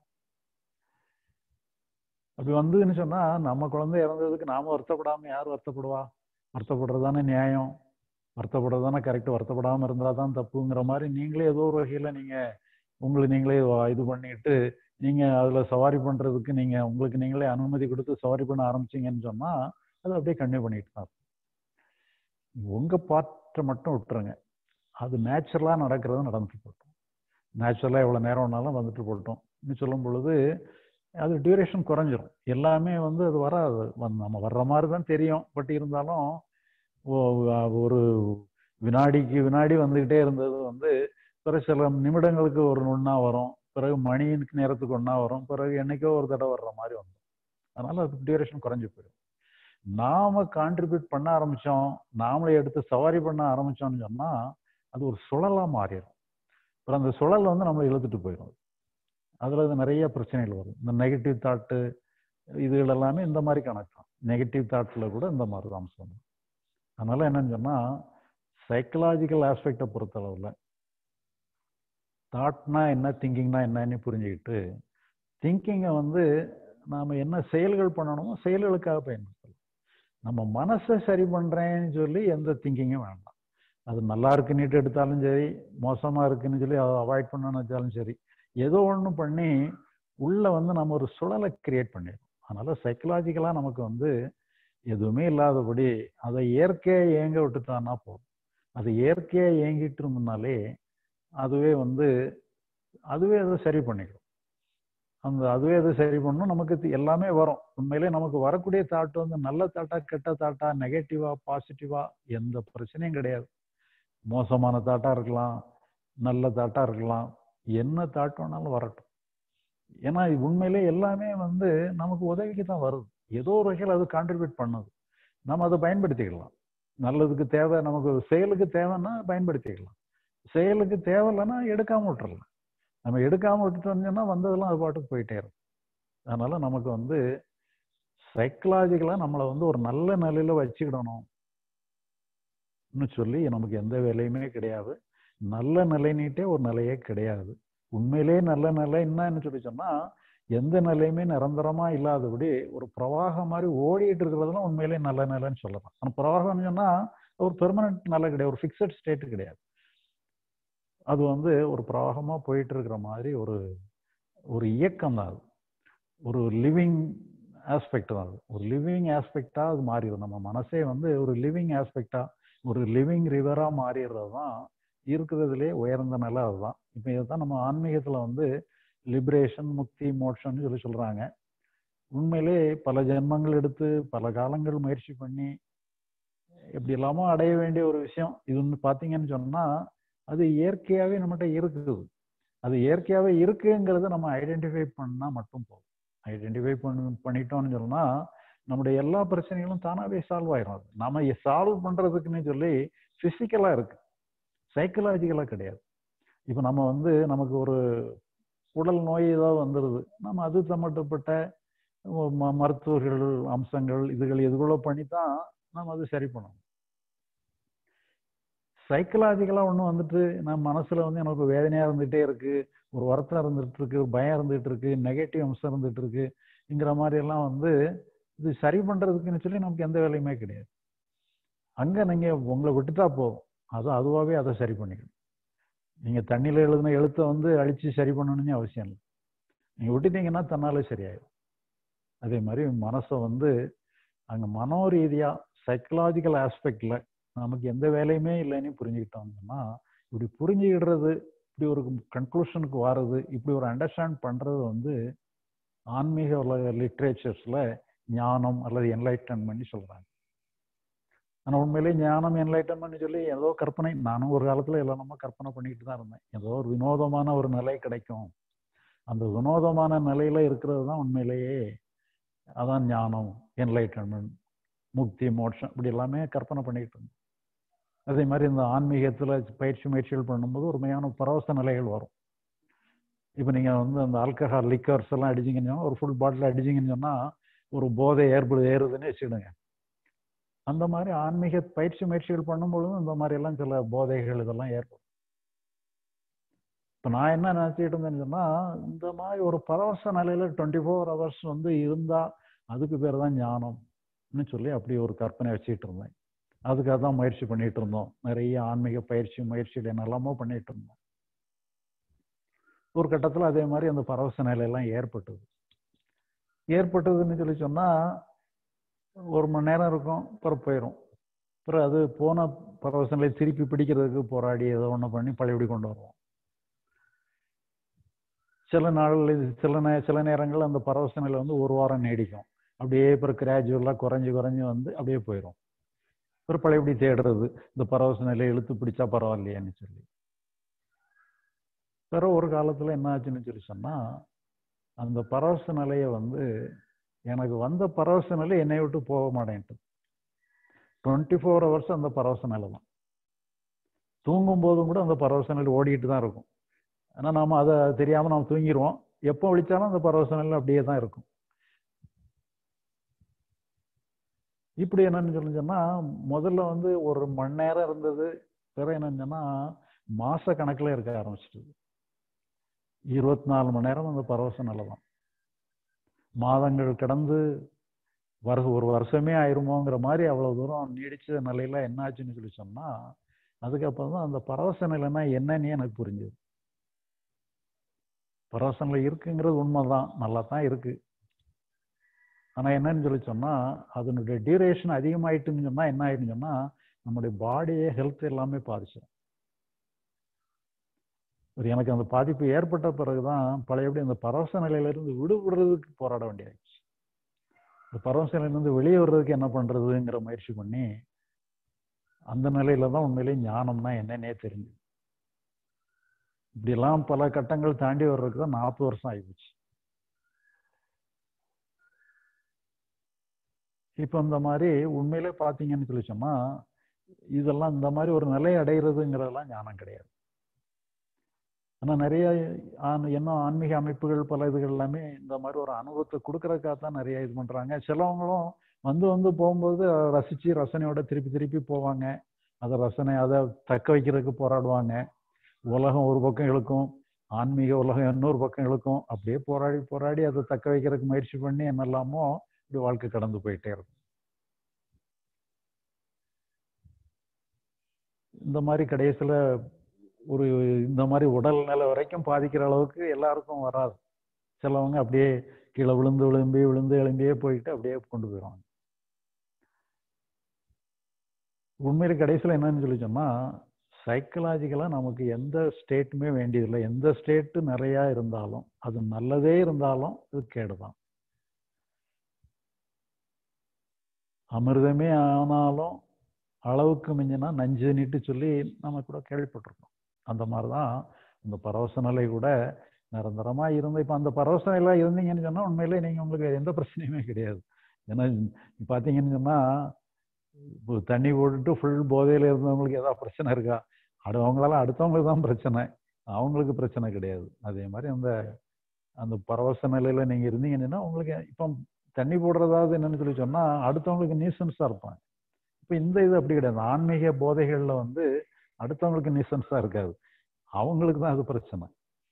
அப்படி வந்ததுன்னு சொன்னால் நம்ம குழந்தை இறந்ததுக்கு நாம வருத்தப்படாமல் யார் வருத்தப்படுவா வருத்தப்படுறது தானே நியாயம் வருத்தப்படுறது தானே கரெக்ட் வருத்தப்படாமல் இருந்தால் தான் தப்புங்கிற மாதிரி நீங்களே ஏதோ ஒரு வகையில் நீங்கள் உங்களை நீங்களே இது பண்ணிட்டு நீங்கள் அதில் சவாரி பண்ணுறதுக்கு நீங்கள் உங்களுக்கு நீங்களே அனுமதி கொடுத்து சவாரி பண்ண ஆரம்பிச்சிங்கன்னு சொன்னால் அதை அப்படியே கன்டினியூ பண்ணிட்டு தான் உங்கள் பார்ட்டை மட்டும் விட்டுருங்க அது நேச்சுரலாக நடக்கிறது நடந்துட்டு போட்டோம் நேச்சுரலாக எவ்வளோ நேரம் வேணாலும் வந்துட்டு போட்டோம் இன்னும் சொல்லும் பொழுது அது டியூரேஷன் குறைஞ்சிரும் எல்லாமே வந்து அது வராது நம்ம வர்ற மாதிரி தான் தெரியும் பட் இருந்தாலும் ஒரு வினாடிக்கு வினாடி வந்துக்கிட்டே இருந்தது வந்து பிறகு சில நிமிடங்களுக்கு ஒரு ஒன்றா வரும் பிறகு மணிக்கு நேரத்துக்கு ஒன்றா வரும் பிறகு என்னைக்கோ ஒரு தடவை வர்ற மாதிரி வந்துடும் அதனால அது டியூரேஷன் குறைஞ்சி போயிடும் நாம கான்ட்ரிபியூட் பண்ண ஆரம்பித்தோம் நாமளே எடுத்து சவாரி பண்ண ஆரம்பித்தோம்னு சொன்னால் அது ஒரு சுழலாக மாறிடும் அப்புறம் அந்த சுழல் வந்து நம்மளை இழுத்துட்டு போயிடும் அதில் நிறைய பிரச்சனைகள் வரும் இந்த நெகட்டிவ் தாட்டு இதுகள் எல்லாமே இந்த மாதிரி கணக்கு தான் நெகட்டிவ் தாட்டில் கூட இந்த மாதிரி தான் அம்சம் அதனால என்னன்னு சொன்னால் சைக்கலாஜிக்கல் ஆஸ்பெக்டை பொறுத்தளவில் தாட்னா என்ன திங்கிங்னா என்னன்னு புரிஞ்சுக்கிட்டு திங்கிங்கை வந்து நாம் என்ன செயல்கள் பண்ணணுமோ செயல்களுக்காக பயன்படுத்தலாம் நம்ம மனசை சரி பண்ணுறேன்னு சொல்லி எந்த திங்கிங்கும் வேண்டாம் அது நல்லா இருக்குன்னுட்டு எடுத்தாலும் சரி மோசமாக இருக்குன்னு சொல்லி அதை அவாய்ட் பண்ணணும்னு வச்சாலும் சரி ஏதோ ஒன்று பண்ணி உள்ள வந்து நம்ம ஒரு சுழலை கிரியேட் பண்ணிடுறோம் அதனால சைக்கலாஜிக்கலாக நமக்கு வந்து எதுவுமே இல்லாதபடி அதை இயற்கையாக இயங்க விட்டுட்டான்னா போதும் அது இயற்கையாக இயங்கிட்டு இருந்தனாலே அதுவே வந்து அதுவே அதை சரி பண்ணிடும் அந்த அதுவே அதை சரி பண்ணும் நமக்கு எல்லாமே வரும் உண்மையிலே நமக்கு வரக்கூடிய தாட்டு வந்து நல்ல தாட்டா கெட்ட தாட்டா நெகட்டிவா பாசிட்டிவா எந்த பிரச்சனையும் கிடையாது மோசமான தாட்டா இருக்கலாம் நல்ல தாட்டா இருக்கலாம் என்ன தாட் வேணாலும் வரட்டும் ஏன்னா உண்மையிலே எல்லாமே வந்து நமக்கு உதவிக்கு தான் வருது ஏதோ ஒரு வகையில் அது கான்ட்ரிபியூட் பண்ணுது நம்ம அதை பயன்படுத்திக்கலாம் நல்லதுக்கு தேவை நமக்கு செயலுக்கு தேவைன்னா பயன்படுத்திக்கலாம் செயலுக்கு தேவையில்லைன்னா எடுக்காம விட்டுறலாம் நம்ம எடுக்காம விட்டுட்டு வந்தோம்னா வந்ததெல்லாம் அது பாட்டுக்கு போயிட்டே இருக்கும் அதனால நமக்கு வந்து சைக்கலாஜிக்கலாக நம்மளை வந்து ஒரு நல்ல நிலையில வச்சுக்கிடணும் சொல்லி நமக்கு எந்த வேலையுமே கிடையாது நல்ல நிலைன்னுட்டே ஒரு நிலையே கிடையாது உண்மையிலே நல்ல நிலை என்னன்னு சொல்லி சொன்னா எந்த நிலையுமே நிரந்தரமா இல்லாதபடி ஒரு பிரவாகம் மாதிரி ஓடிட்டு இருக்கிறதுலாம் உண்மையிலே நல்ல நிலைன்னு சொல்லலாம் ஆனால் பிரவாகம்னு சொன்னா ஒரு பெர்மனன்ட் நிலை கிடையாது ஒரு ஃபிக்ஸட் ஸ்டேட் கிடையாது அது வந்து ஒரு பிரவாகமா போயிட்டு இருக்கிற மாதிரி ஒரு ஒரு இயக்கம் தான் அது ஒரு லிவிங் ஆஸ்பெக்ட் தான் அது ஒரு லிவிங் ஆஸ்பெக்டாக அது மாறிடும் நம்ம மனசே வந்து ஒரு லிவிங் ஆஸ்பெக்டாக ஒரு லிவிங் ரிவராக மாறிடுறது தான் இருக்கிறதுலே உயர்ந்த நிலை அதுதான் இப்போ இதை தான் நம்ம ஆன்மீகத்தில் வந்து லிபரேஷன் முக்தி மோட்சம்னு சொல்லி சொல்கிறாங்க உண்மையிலே பல ஜென்மங்கள் எடுத்து பல காலங்கள் முயற்சி பண்ணி எப்படி இல்லாமோ அடைய வேண்டிய ஒரு விஷயம் இது ஒன்று பார்த்தீங்கன்னு சொன்னால் அது இயற்கையாகவே நம்மகிட்ட இருக்குது அது இயற்கையாகவே இருக்குங்கிறத நம்ம ஐடென்டிஃபை பண்ணால் மட்டும் போதும் ஐடென்டிஃபை பண்ணி பண்ணிட்டோம்னு சொன்னால் நம்முடைய எல்லா பிரச்சனைகளும் தானாகவே சால்வ் ஆயிரும் அது நம்ம சால்வ் பண்ணுறதுக்குன்னு சொல்லி ஃபிசிக்கலாக இருக்கு சைக்கலாஜிக்கலாக கிடையாது இப்போ நம்ம வந்து நமக்கு ஒரு உடல் நோய் ஏதாவது வந்துடுது நம்ம அது சம்மந்தப்பட்ட ம- மருத்துவர்கள் அம்சங்கள் இதுகள் எதுகளோ பண்ணி தான் நம்ம அது சரி பண்ணணும் சைக்கலாஜிக்கலாக ஒன்று வந்துட்டு நம்ம மனசில் வந்து எனக்கு வேதனையாக இருந்துகிட்டே இருக்கு ஒரு வருத்தம் இருந்துகிட்டு இருக்கு ஒரு பயம் இருந்துகிட்டு இருக்கு நெகட்டிவ் அம்சம் இருந்துகிட்டு இருக்குங்கிற மாதிரி எல்லாம் வந்து இது சரி பண்ணுறதுக்குன்னு சொல்லி நமக்கு எந்த வேலையுமே கிடையாது அங்கே நீங்கள் உங்களை விட்டுட்டா போதும் அது அதுவாகவே அதை சரி பண்ணிக்கணும் நீங்கள் தண்ணியில் எழுதின எழுத்தை வந்து அழித்து சரி பண்ணணும்னு அவசியம் இல்லை நீங்கள் விட்டுட்டீங்கன்னா தன்னாலே சரியாயிடும் அதே மாதிரி மனசை வந்து அங்கே மனோ ரீதியாக சைக்கலாஜிக்கல் ஆஸ்பெக்டில் நமக்கு எந்த வேலையுமே இல்லைன்னு புரிஞ்சுக்கிட்டோம்னா இப்படி புரிஞ்சுக்கிடுறது இப்படி ஒரு கன்க்ளூஷனுக்கு வர்றது இப்படி ஒரு அண்டர்ஸ்டாண்ட் பண்ணுறது வந்து ஆன்மீக உலக லிட்ரேச்சர்ஸில் ஞானம் அல்லது என்லைட்டன்மெண்ட் சொல்கிறாங்க ஆனால் உண்மையிலே ஞானம் என்லைட்டன்மெண்ட் சொல்லி ஏதோ கற்பனை நானும் ஒரு காலத்தில் எல்லாம் நம்ம கற்பனை பண்ணிக்கிட்டு தான் இருந்தேன் ஏதோ ஒரு வினோதமான ஒரு நிலை கிடைக்கும் அந்த வினோதமான நிலையில இருக்கிறது தான் உண்மையிலேயே அதான் ஞானம் என்லைட்டன்மெண்ட் முக்தி மோட்சம் இப்படி எல்லாமே கற்பனை பண்ணிக்கிட்டு இருந்தோம் அதே மாதிரி இந்த ஆன்மீகத்தில் பயிற்சி முயற்சிகள் பண்ணும்போது ஒரு மையான பரவச நிலைகள் வரும் இப்போ நீங்கள் வந்து அந்த ஆல்கஹால் லிக்கர்ஸ் எல்லாம் அடிச்சிங்கன்னு சொன்னா, ஒரு ஃபுல் பாட்டில் அடிச்சிங்கன்னு சொன்னால் ஒரு போதை ஏற்படு ஏறுதுன்னு வச்சுக்கிடுங்க அந்த மாதிரி ஆன்மீக பயிற்சி முயற்சிகள் பண்ணும்பொழுதும் இந்த மாதிரி எல்லாம் சில போதைகள் இதெல்லாம் ஏற்படும் இப்போ நான் என்ன நினச்சிட்டு இருந்தேன்னு சொன்னால் இந்த மாதிரி ஒரு பரவச நிலையில் டுவெண்ட்டி ஃபோர் ஹவர்ஸ் வந்து இருந்தால் அதுக்கு பேர் தான் ஞானம்னு சொல்லி அப்படி ஒரு கற்பனை வச்சுக்கிட்டு இருந்தேன் அதுக்காக தான் முயற்சி பண்ணிட்டு இருந்தோம் நிறைய ஆன்மீக பயிற்சி முயற்சிகள் என்னெல்லாமோ பண்ணிட்டு இருந்தோம் ஒரு கட்டத்தில் அதே மாதிரி அந்த பரவச நிலையெல்லாம் ஏற்பட்டது ஏற்பட்டதுன்னு சொல்லி சொன்னால் ஒரு மணி நேரம் இருக்கும் அப்புறம் போயிடும் அப்புறம் அது போன பரவச நிலையை திருப்பி பிடிக்கிறதுக்கு போராடி ஏதோ ஒன்று பண்ணி பழையபடி கொண்டு வருவோம் சில நாள் இது சில நே சில நேரங்கள் அந்த பரவச நிலை வந்து ஒரு வாரம் நீடிக்கும் அப்படியே அப்புறம் கிராஜுவலாக குறைஞ்சி குறைஞ்சி வந்து அப்படியே போயிடும் அப்புறம் பழையபடி தேடுறது இந்த பரவச நிலையை இழுத்து பிடிச்சா பரவாயில்லையான்னு சொல்லி பிற ஒரு காலத்தில் என்ன ஆச்சுன்னு சொல்லி சொன்னால் அந்த பரவச நிலையை வந்து எனக்கு வந்த பரவச நிலை என்னை விட்டு போக மாட்டேன்ட்டு டுவெண்ட்டி ஃபோர் ஹவர்ஸ் அந்த பரவச நிலை தான் தூங்கும் போதும் கூட அந்த பரவச நிலை ஓடிக்கிட்டு தான் இருக்கும் ஆனால் நாம் அதை தெரியாமல் நாம் தூங்கிடுவோம் எப்போ விழிச்சாலும் அந்த பரவச நிலை அப்படியே தான் இருக்கும் இப்படி என்னன்னு சொல்லி சொன்னா முதல்ல வந்து ஒரு மணி நேரம் இருந்தது பிறகு என்னன்னு சொன்னா மாச கணக்கில் இருக்க ஆரம்பிச்சிட்டது இருபத்தி நாலு மணி நேரம் அந்த பரவச நிலை தான் மாதங்கள் கடந்து வருஷ ஒரு வருஷமே ஆயிருமோங்கிற மாதிரி அவ்வளவு தூரம் நீடிச்ச நிலையில என்ன ஆச்சுன்னு சொல்லி சொன்னா அதுக்கப்புறம் தான் அந்த பரவச நிலைன்னா என்னன்னு எனக்கு புரிஞ்சுது பரவச நிலை இருக்குங்கிறது உண்மைதான் நல்லா தான் இருக்கு ஆனா என்னன்னு சொல்லி சொன்னா அதனுடைய டியூரேஷன் அதிகமாயிட்டுன்னு சொன்னா என்ன ஆயிடுன்னு சொன்னா நம்முடைய பாடியே ஹெல்த் எல்லாமே பாதிச்சிடும் ஒரு எனக்கு அந்த பாதிப்பு ஏற்பட்ட பிறகுதான் பழையபடி அந்த பரவச நிலையிலிருந்து விடுபடுறதுக்கு போராட வேண்டியாச்சு இந்த பரவச நிலையிலிருந்து வெளியே வர்றதுக்கு என்ன பண்றதுங்கிற முயற்சி பண்ணி அந்த நிலையில தான் உண்மையிலேயே ஞானம்னா என்னன்னே தெரிஞ்சு இப்படியெல்லாம் பல கட்டங்கள் தாண்டி வர்றதுக்கு தான் நாற்பது வருஷம் ஆகிப்போச்சு இப்போ இந்த மாதிரி உண்மையிலே பார்த்தீங்கன்னு சொல்லி சொன்னா இதெல்லாம் இந்த மாதிரி ஒரு நிலை அடைகிறதுங்கிறதெல்லாம் ஞானம் கிடையாது ஆனால் நிறைய ஆன் இன்னும் ஆன்மீக அமைப்புகள் பல இதுகள் எல்லாமே இந்த மாதிரி ஒரு அனுபவத்தை கொடுக்கறதுக்காக தான் நிறைய இது பண்ணுறாங்க சிலவங்களும் வந்து வந்து போகும்போது ரசித்து ரசனையோட திருப்பி திருப்பி போவாங்க அதை ரசனை அதை தக்க வைக்கிறதுக்கு போராடுவாங்க உலகம் ஒரு பக்கம் இழுக்கும் ஆன்மீக உலகம் இன்னொரு பக்கம் இழுக்கும் அப்படியே போராடி போராடி அதை தக்க வைக்கிறதுக்கு முயற்சி பண்ணி என்னெல்லாமோ இப்படி வாழ்க்கை கடந்து போயிட்டே இருக்கும் இந்த மாதிரி கடைசியில் ஒரு இந்த மாதிரி உடல் நிலை வரைக்கும் பாதிக்கிற அளவுக்கு எல்லாருக்கும் வராது சிலவங்க அப்படியே கீழே விழுந்து விழும்பி விழுந்து எழும்பியே போயிட்டு அப்படியே கொண்டு போயிடுவாங்க உண்மையில கடைசியில் என்னன்னு சொல்லி சொன்னால் சைக்கலாஜிக்கலாக நமக்கு எந்த ஸ்டேட்டுமே வேண்டியதில்லை எந்த ஸ்டேட்டு நிறையா இருந்தாலும் அது நல்லதே இருந்தாலும் அது கேடு தான் அமிர்தமே ஆனாலும் அளவுக்கு மிஞ்சினா நஞ்சுன்னுட்டு சொல்லி நம்ம கூட கேள்விப்பட்டிருக்கோம் அந்த மாதிரி தான் இந்த பரவச நிலை கூட நிரந்தரமாக இருந்து இப்போ அந்த பரவச நிலையில் இருந்தீங்கன்னு சொன்னால் உண்மையிலே நீங்கள் உங்களுக்கு எந்த பிரச்சனையுமே கிடையாது ஏன்னா பார்த்தீங்கன்னு சொன்னால் இப்போ தண்ணி போட்டுட்டு ஃபுல் போதையில் இருந்தவங்களுக்கு ஏதாவது பிரச்சனை இருக்கா அது அவங்களால அடுத்தவங்களுக்கு தான் பிரச்சனை அவங்களுக்கு பிரச்சனை கிடையாது அதே மாதிரி அந்த அந்த பரவச நிலையில் நீங்கள் இருந்தீங்கன்னா உங்களுக்கு இப்போ தண்ணி போடுறதாவது என்னன்னு சொல்லி சொன்னால் அடுத்தவங்களுக்கு நியூசன்ஸாக இருப்பாங்க இப்போ இந்த இது அப்படி கிடையாது ஆன்மீக போதைகளில் வந்து அடுத்தவங்களுக்கு நியூசன்ஸாக இருக்காது அவங்களுக்கு தான் அது பிரச்சனை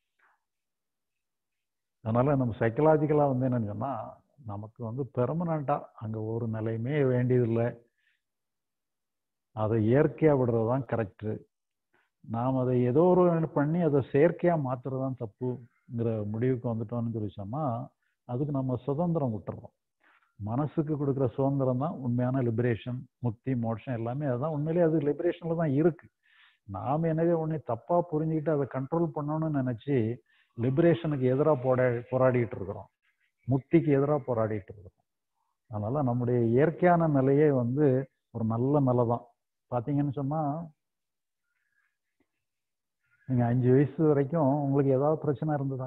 அதனால் நம்ம சைக்கலாஜிக்கலாக வந்து என்னன்னு சொன்னால் நமக்கு வந்து பெர்மனண்ட்டாக அங்கே ஒரு நிலையுமே வேண்டியதில்லை அதை இயற்கையாக விடுறது தான் கரெக்டு நாம் அதை ஏதோ ஒரு பண்ணி அதை செயற்கையாக மாற்றுறது தான் தப்புங்கிற முடிவுக்கு வந்துட்டோம்னு சொல்லி சொன்னால் அதுக்கு நம்ம சுதந்திரம் விட்டுறோம் மனசுக்கு கொடுக்குற சுதந்திரம் தான் உண்மையான லிபரேஷன் முக்தி மோட்சம் எல்லாமே அதுதான் உண்மையிலேயே அது லிபரேஷனில் தான் இருக்கு நாம் என்னவே ஒன்று தப்பாக புரிஞ்சுக்கிட்டு அதை கண்ட்ரோல் பண்ணணும்னு நினச்சி லிபரேஷனுக்கு எதிராக போட போராடிட்டு இருக்கிறோம் முக்திக்கு எதிராக போராடிட்டு இருக்கிறோம் அதனால நம்முடைய இயற்கையான நிலையே வந்து ஒரு நல்ல நிலை தான் பார்த்தீங்கன்னு சொன்னால் நீங்கள் அஞ்சு வயசு வரைக்கும் உங்களுக்கு ஏதாவது பிரச்சனை இருந்ததா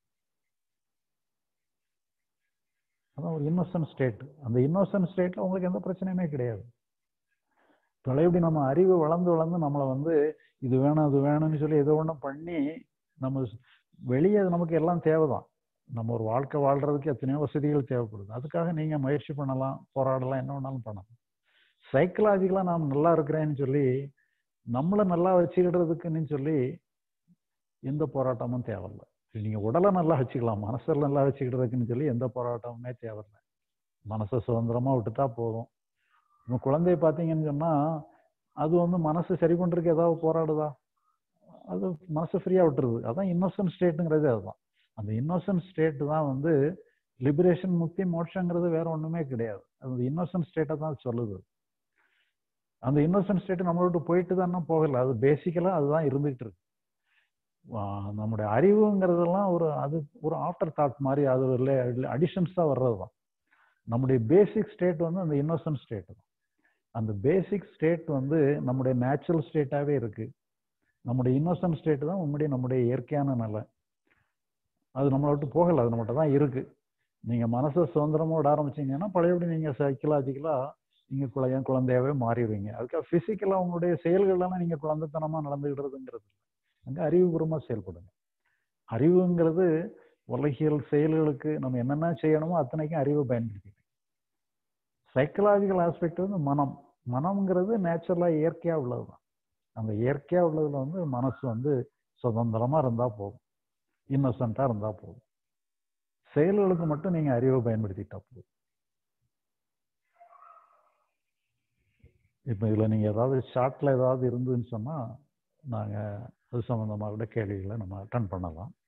அதான் ஒரு இன்னோசன்ட் ஸ்டேட் அந்த இன்னோசன்ட் ஸ்டேட்டில் உங்களுக்கு எந்த பிரச்சனையுமே கிடையாது பழையபடி நம்ம அறிவு வளர்ந்து வளர்ந்து நம்மளை வந்து இது வேணும் அது வேணும்னு சொல்லி ஏதோ ஒன்று பண்ணி நம்ம வெளியே நமக்கு எல்லாம் தேவைதான் நம்ம ஒரு வாழ்க்கை வாழ்றதுக்கு எத்தனையோ வசதிகள் தேவைப்படுது அதுக்காக நீங்கள் முயற்சி பண்ணலாம் போராடலாம் என்ன வேணாலும் பண்ணலாம் சைக்கலாஜிக்கலாக நாம் நல்லா இருக்கிறேன்னு சொல்லி நம்மளை நல்லா வச்சுக்கிடுறதுக்குன்னு சொல்லி எந்த போராட்டமும் தேவையில்லை நீங்கள் உடலை நல்லா வச்சுக்கலாம் மனசை நல்லா வச்சுக்கிடுறதுக்குன்னு சொல்லி எந்த போராட்டமுமே தேவையில்லை மனசை சுதந்திரமாக விட்டுட்டா போதும் நம்ம குழந்தைய பார்த்தீங்கன்னு சொன்னால் அது வந்து மனசு சரி பண்ணுறதுக்கு ஏதாவது போராடுதா அது மனசை ஃப்ரீயாக விட்டுருது அதான் இன்னோசன்ட் ஸ்டேட்டுங்கிறது அதுதான் அந்த இன்னோசன்ட் ஸ்டேட்டு தான் வந்து லிபரேஷன் முக்தி மோட்சங்கிறது வேற ஒன்றுமே கிடையாது அது இன்னோசன்ட் ஸ்டேட்டை தான் சொல்லுது அந்த இன்னோசன்ட் ஸ்டேட் நம்மளை விட்டு போயிட்டு தானே போகலை அது பேசிக்கலாக அதுதான் இருந்துகிட்டு இருக்கு நம்முடைய அறிவுங்கிறதெல்லாம் ஒரு அது ஒரு ஆஃப்டர் தாட் மாதிரி அது ஒரு அடிஷன்ஸாக வர்றது தான் நம்முடைய பேசிக் ஸ்டேட் வந்து அந்த இன்னோசன்ட் ஸ்டேட் தான் அந்த பேசிக் ஸ்டேட் வந்து நம்முடைய நேச்சுரல் ஸ்டேட்டாகவே இருக்கு நம்முடைய இன்னோசன்ட் ஸ்டேட் தான் உண்மையுடைய நம்முடைய இயற்கையான நிலை அது நம்மளை விட்டு போகலை அது நம்மகிட்ட தான் இருக்கு நீங்கள் மனசை சுதந்திரமாக விட ஆரம்பிச்சிங்கன்னா பழையபடி நீங்கள் சைக்கலாஜிக்கலாக நீங்கள் குழந்தைய குழந்தையாவே மாறிடுவீங்க அதுக்காக ஃபிசிக்கலாக உங்களுடைய செயல்கள்லாம் நீங்கள் குழந்தைத்தனமாக நடந்துக்கிடுறதுங்கிறது அங்கே அறிவுபூர்வமாக செயல்படுங்க அறிவுங்கிறது உலகியல் செயல்களுக்கு நம்ம என்னென்ன செய்யணுமோ அத்தனைக்கும் அறிவை பயன்படுத்திக்கணும் சைக்கலாஜிக்கல் ஆஸ்பெக்ட் வந்து மனம் மனம்ங்கிறது நேச்சுரலாக இயற்கையாக உள்ளது தான் அந்த இயற்கையாக உள்ளதில் வந்து மனசு வந்து சுதந்திரமாக இருந்தால் போதும் இன்னசென்ட்டாக இருந்தால் போதும் செயல்களுக்கு மட்டும் நீங்கள் அறிவை பயன்படுத்திட்டா போதும் இப்போ இதில் நீங்கள் ஏதாவது ஷார்ட்டில் ஏதாவது இருந்ததுன்னு சொன்னால் நாங்கள் அது சம்மந்தமாக கூட கேள்விகளை நம்ம அட்டன் பண்ணலாம்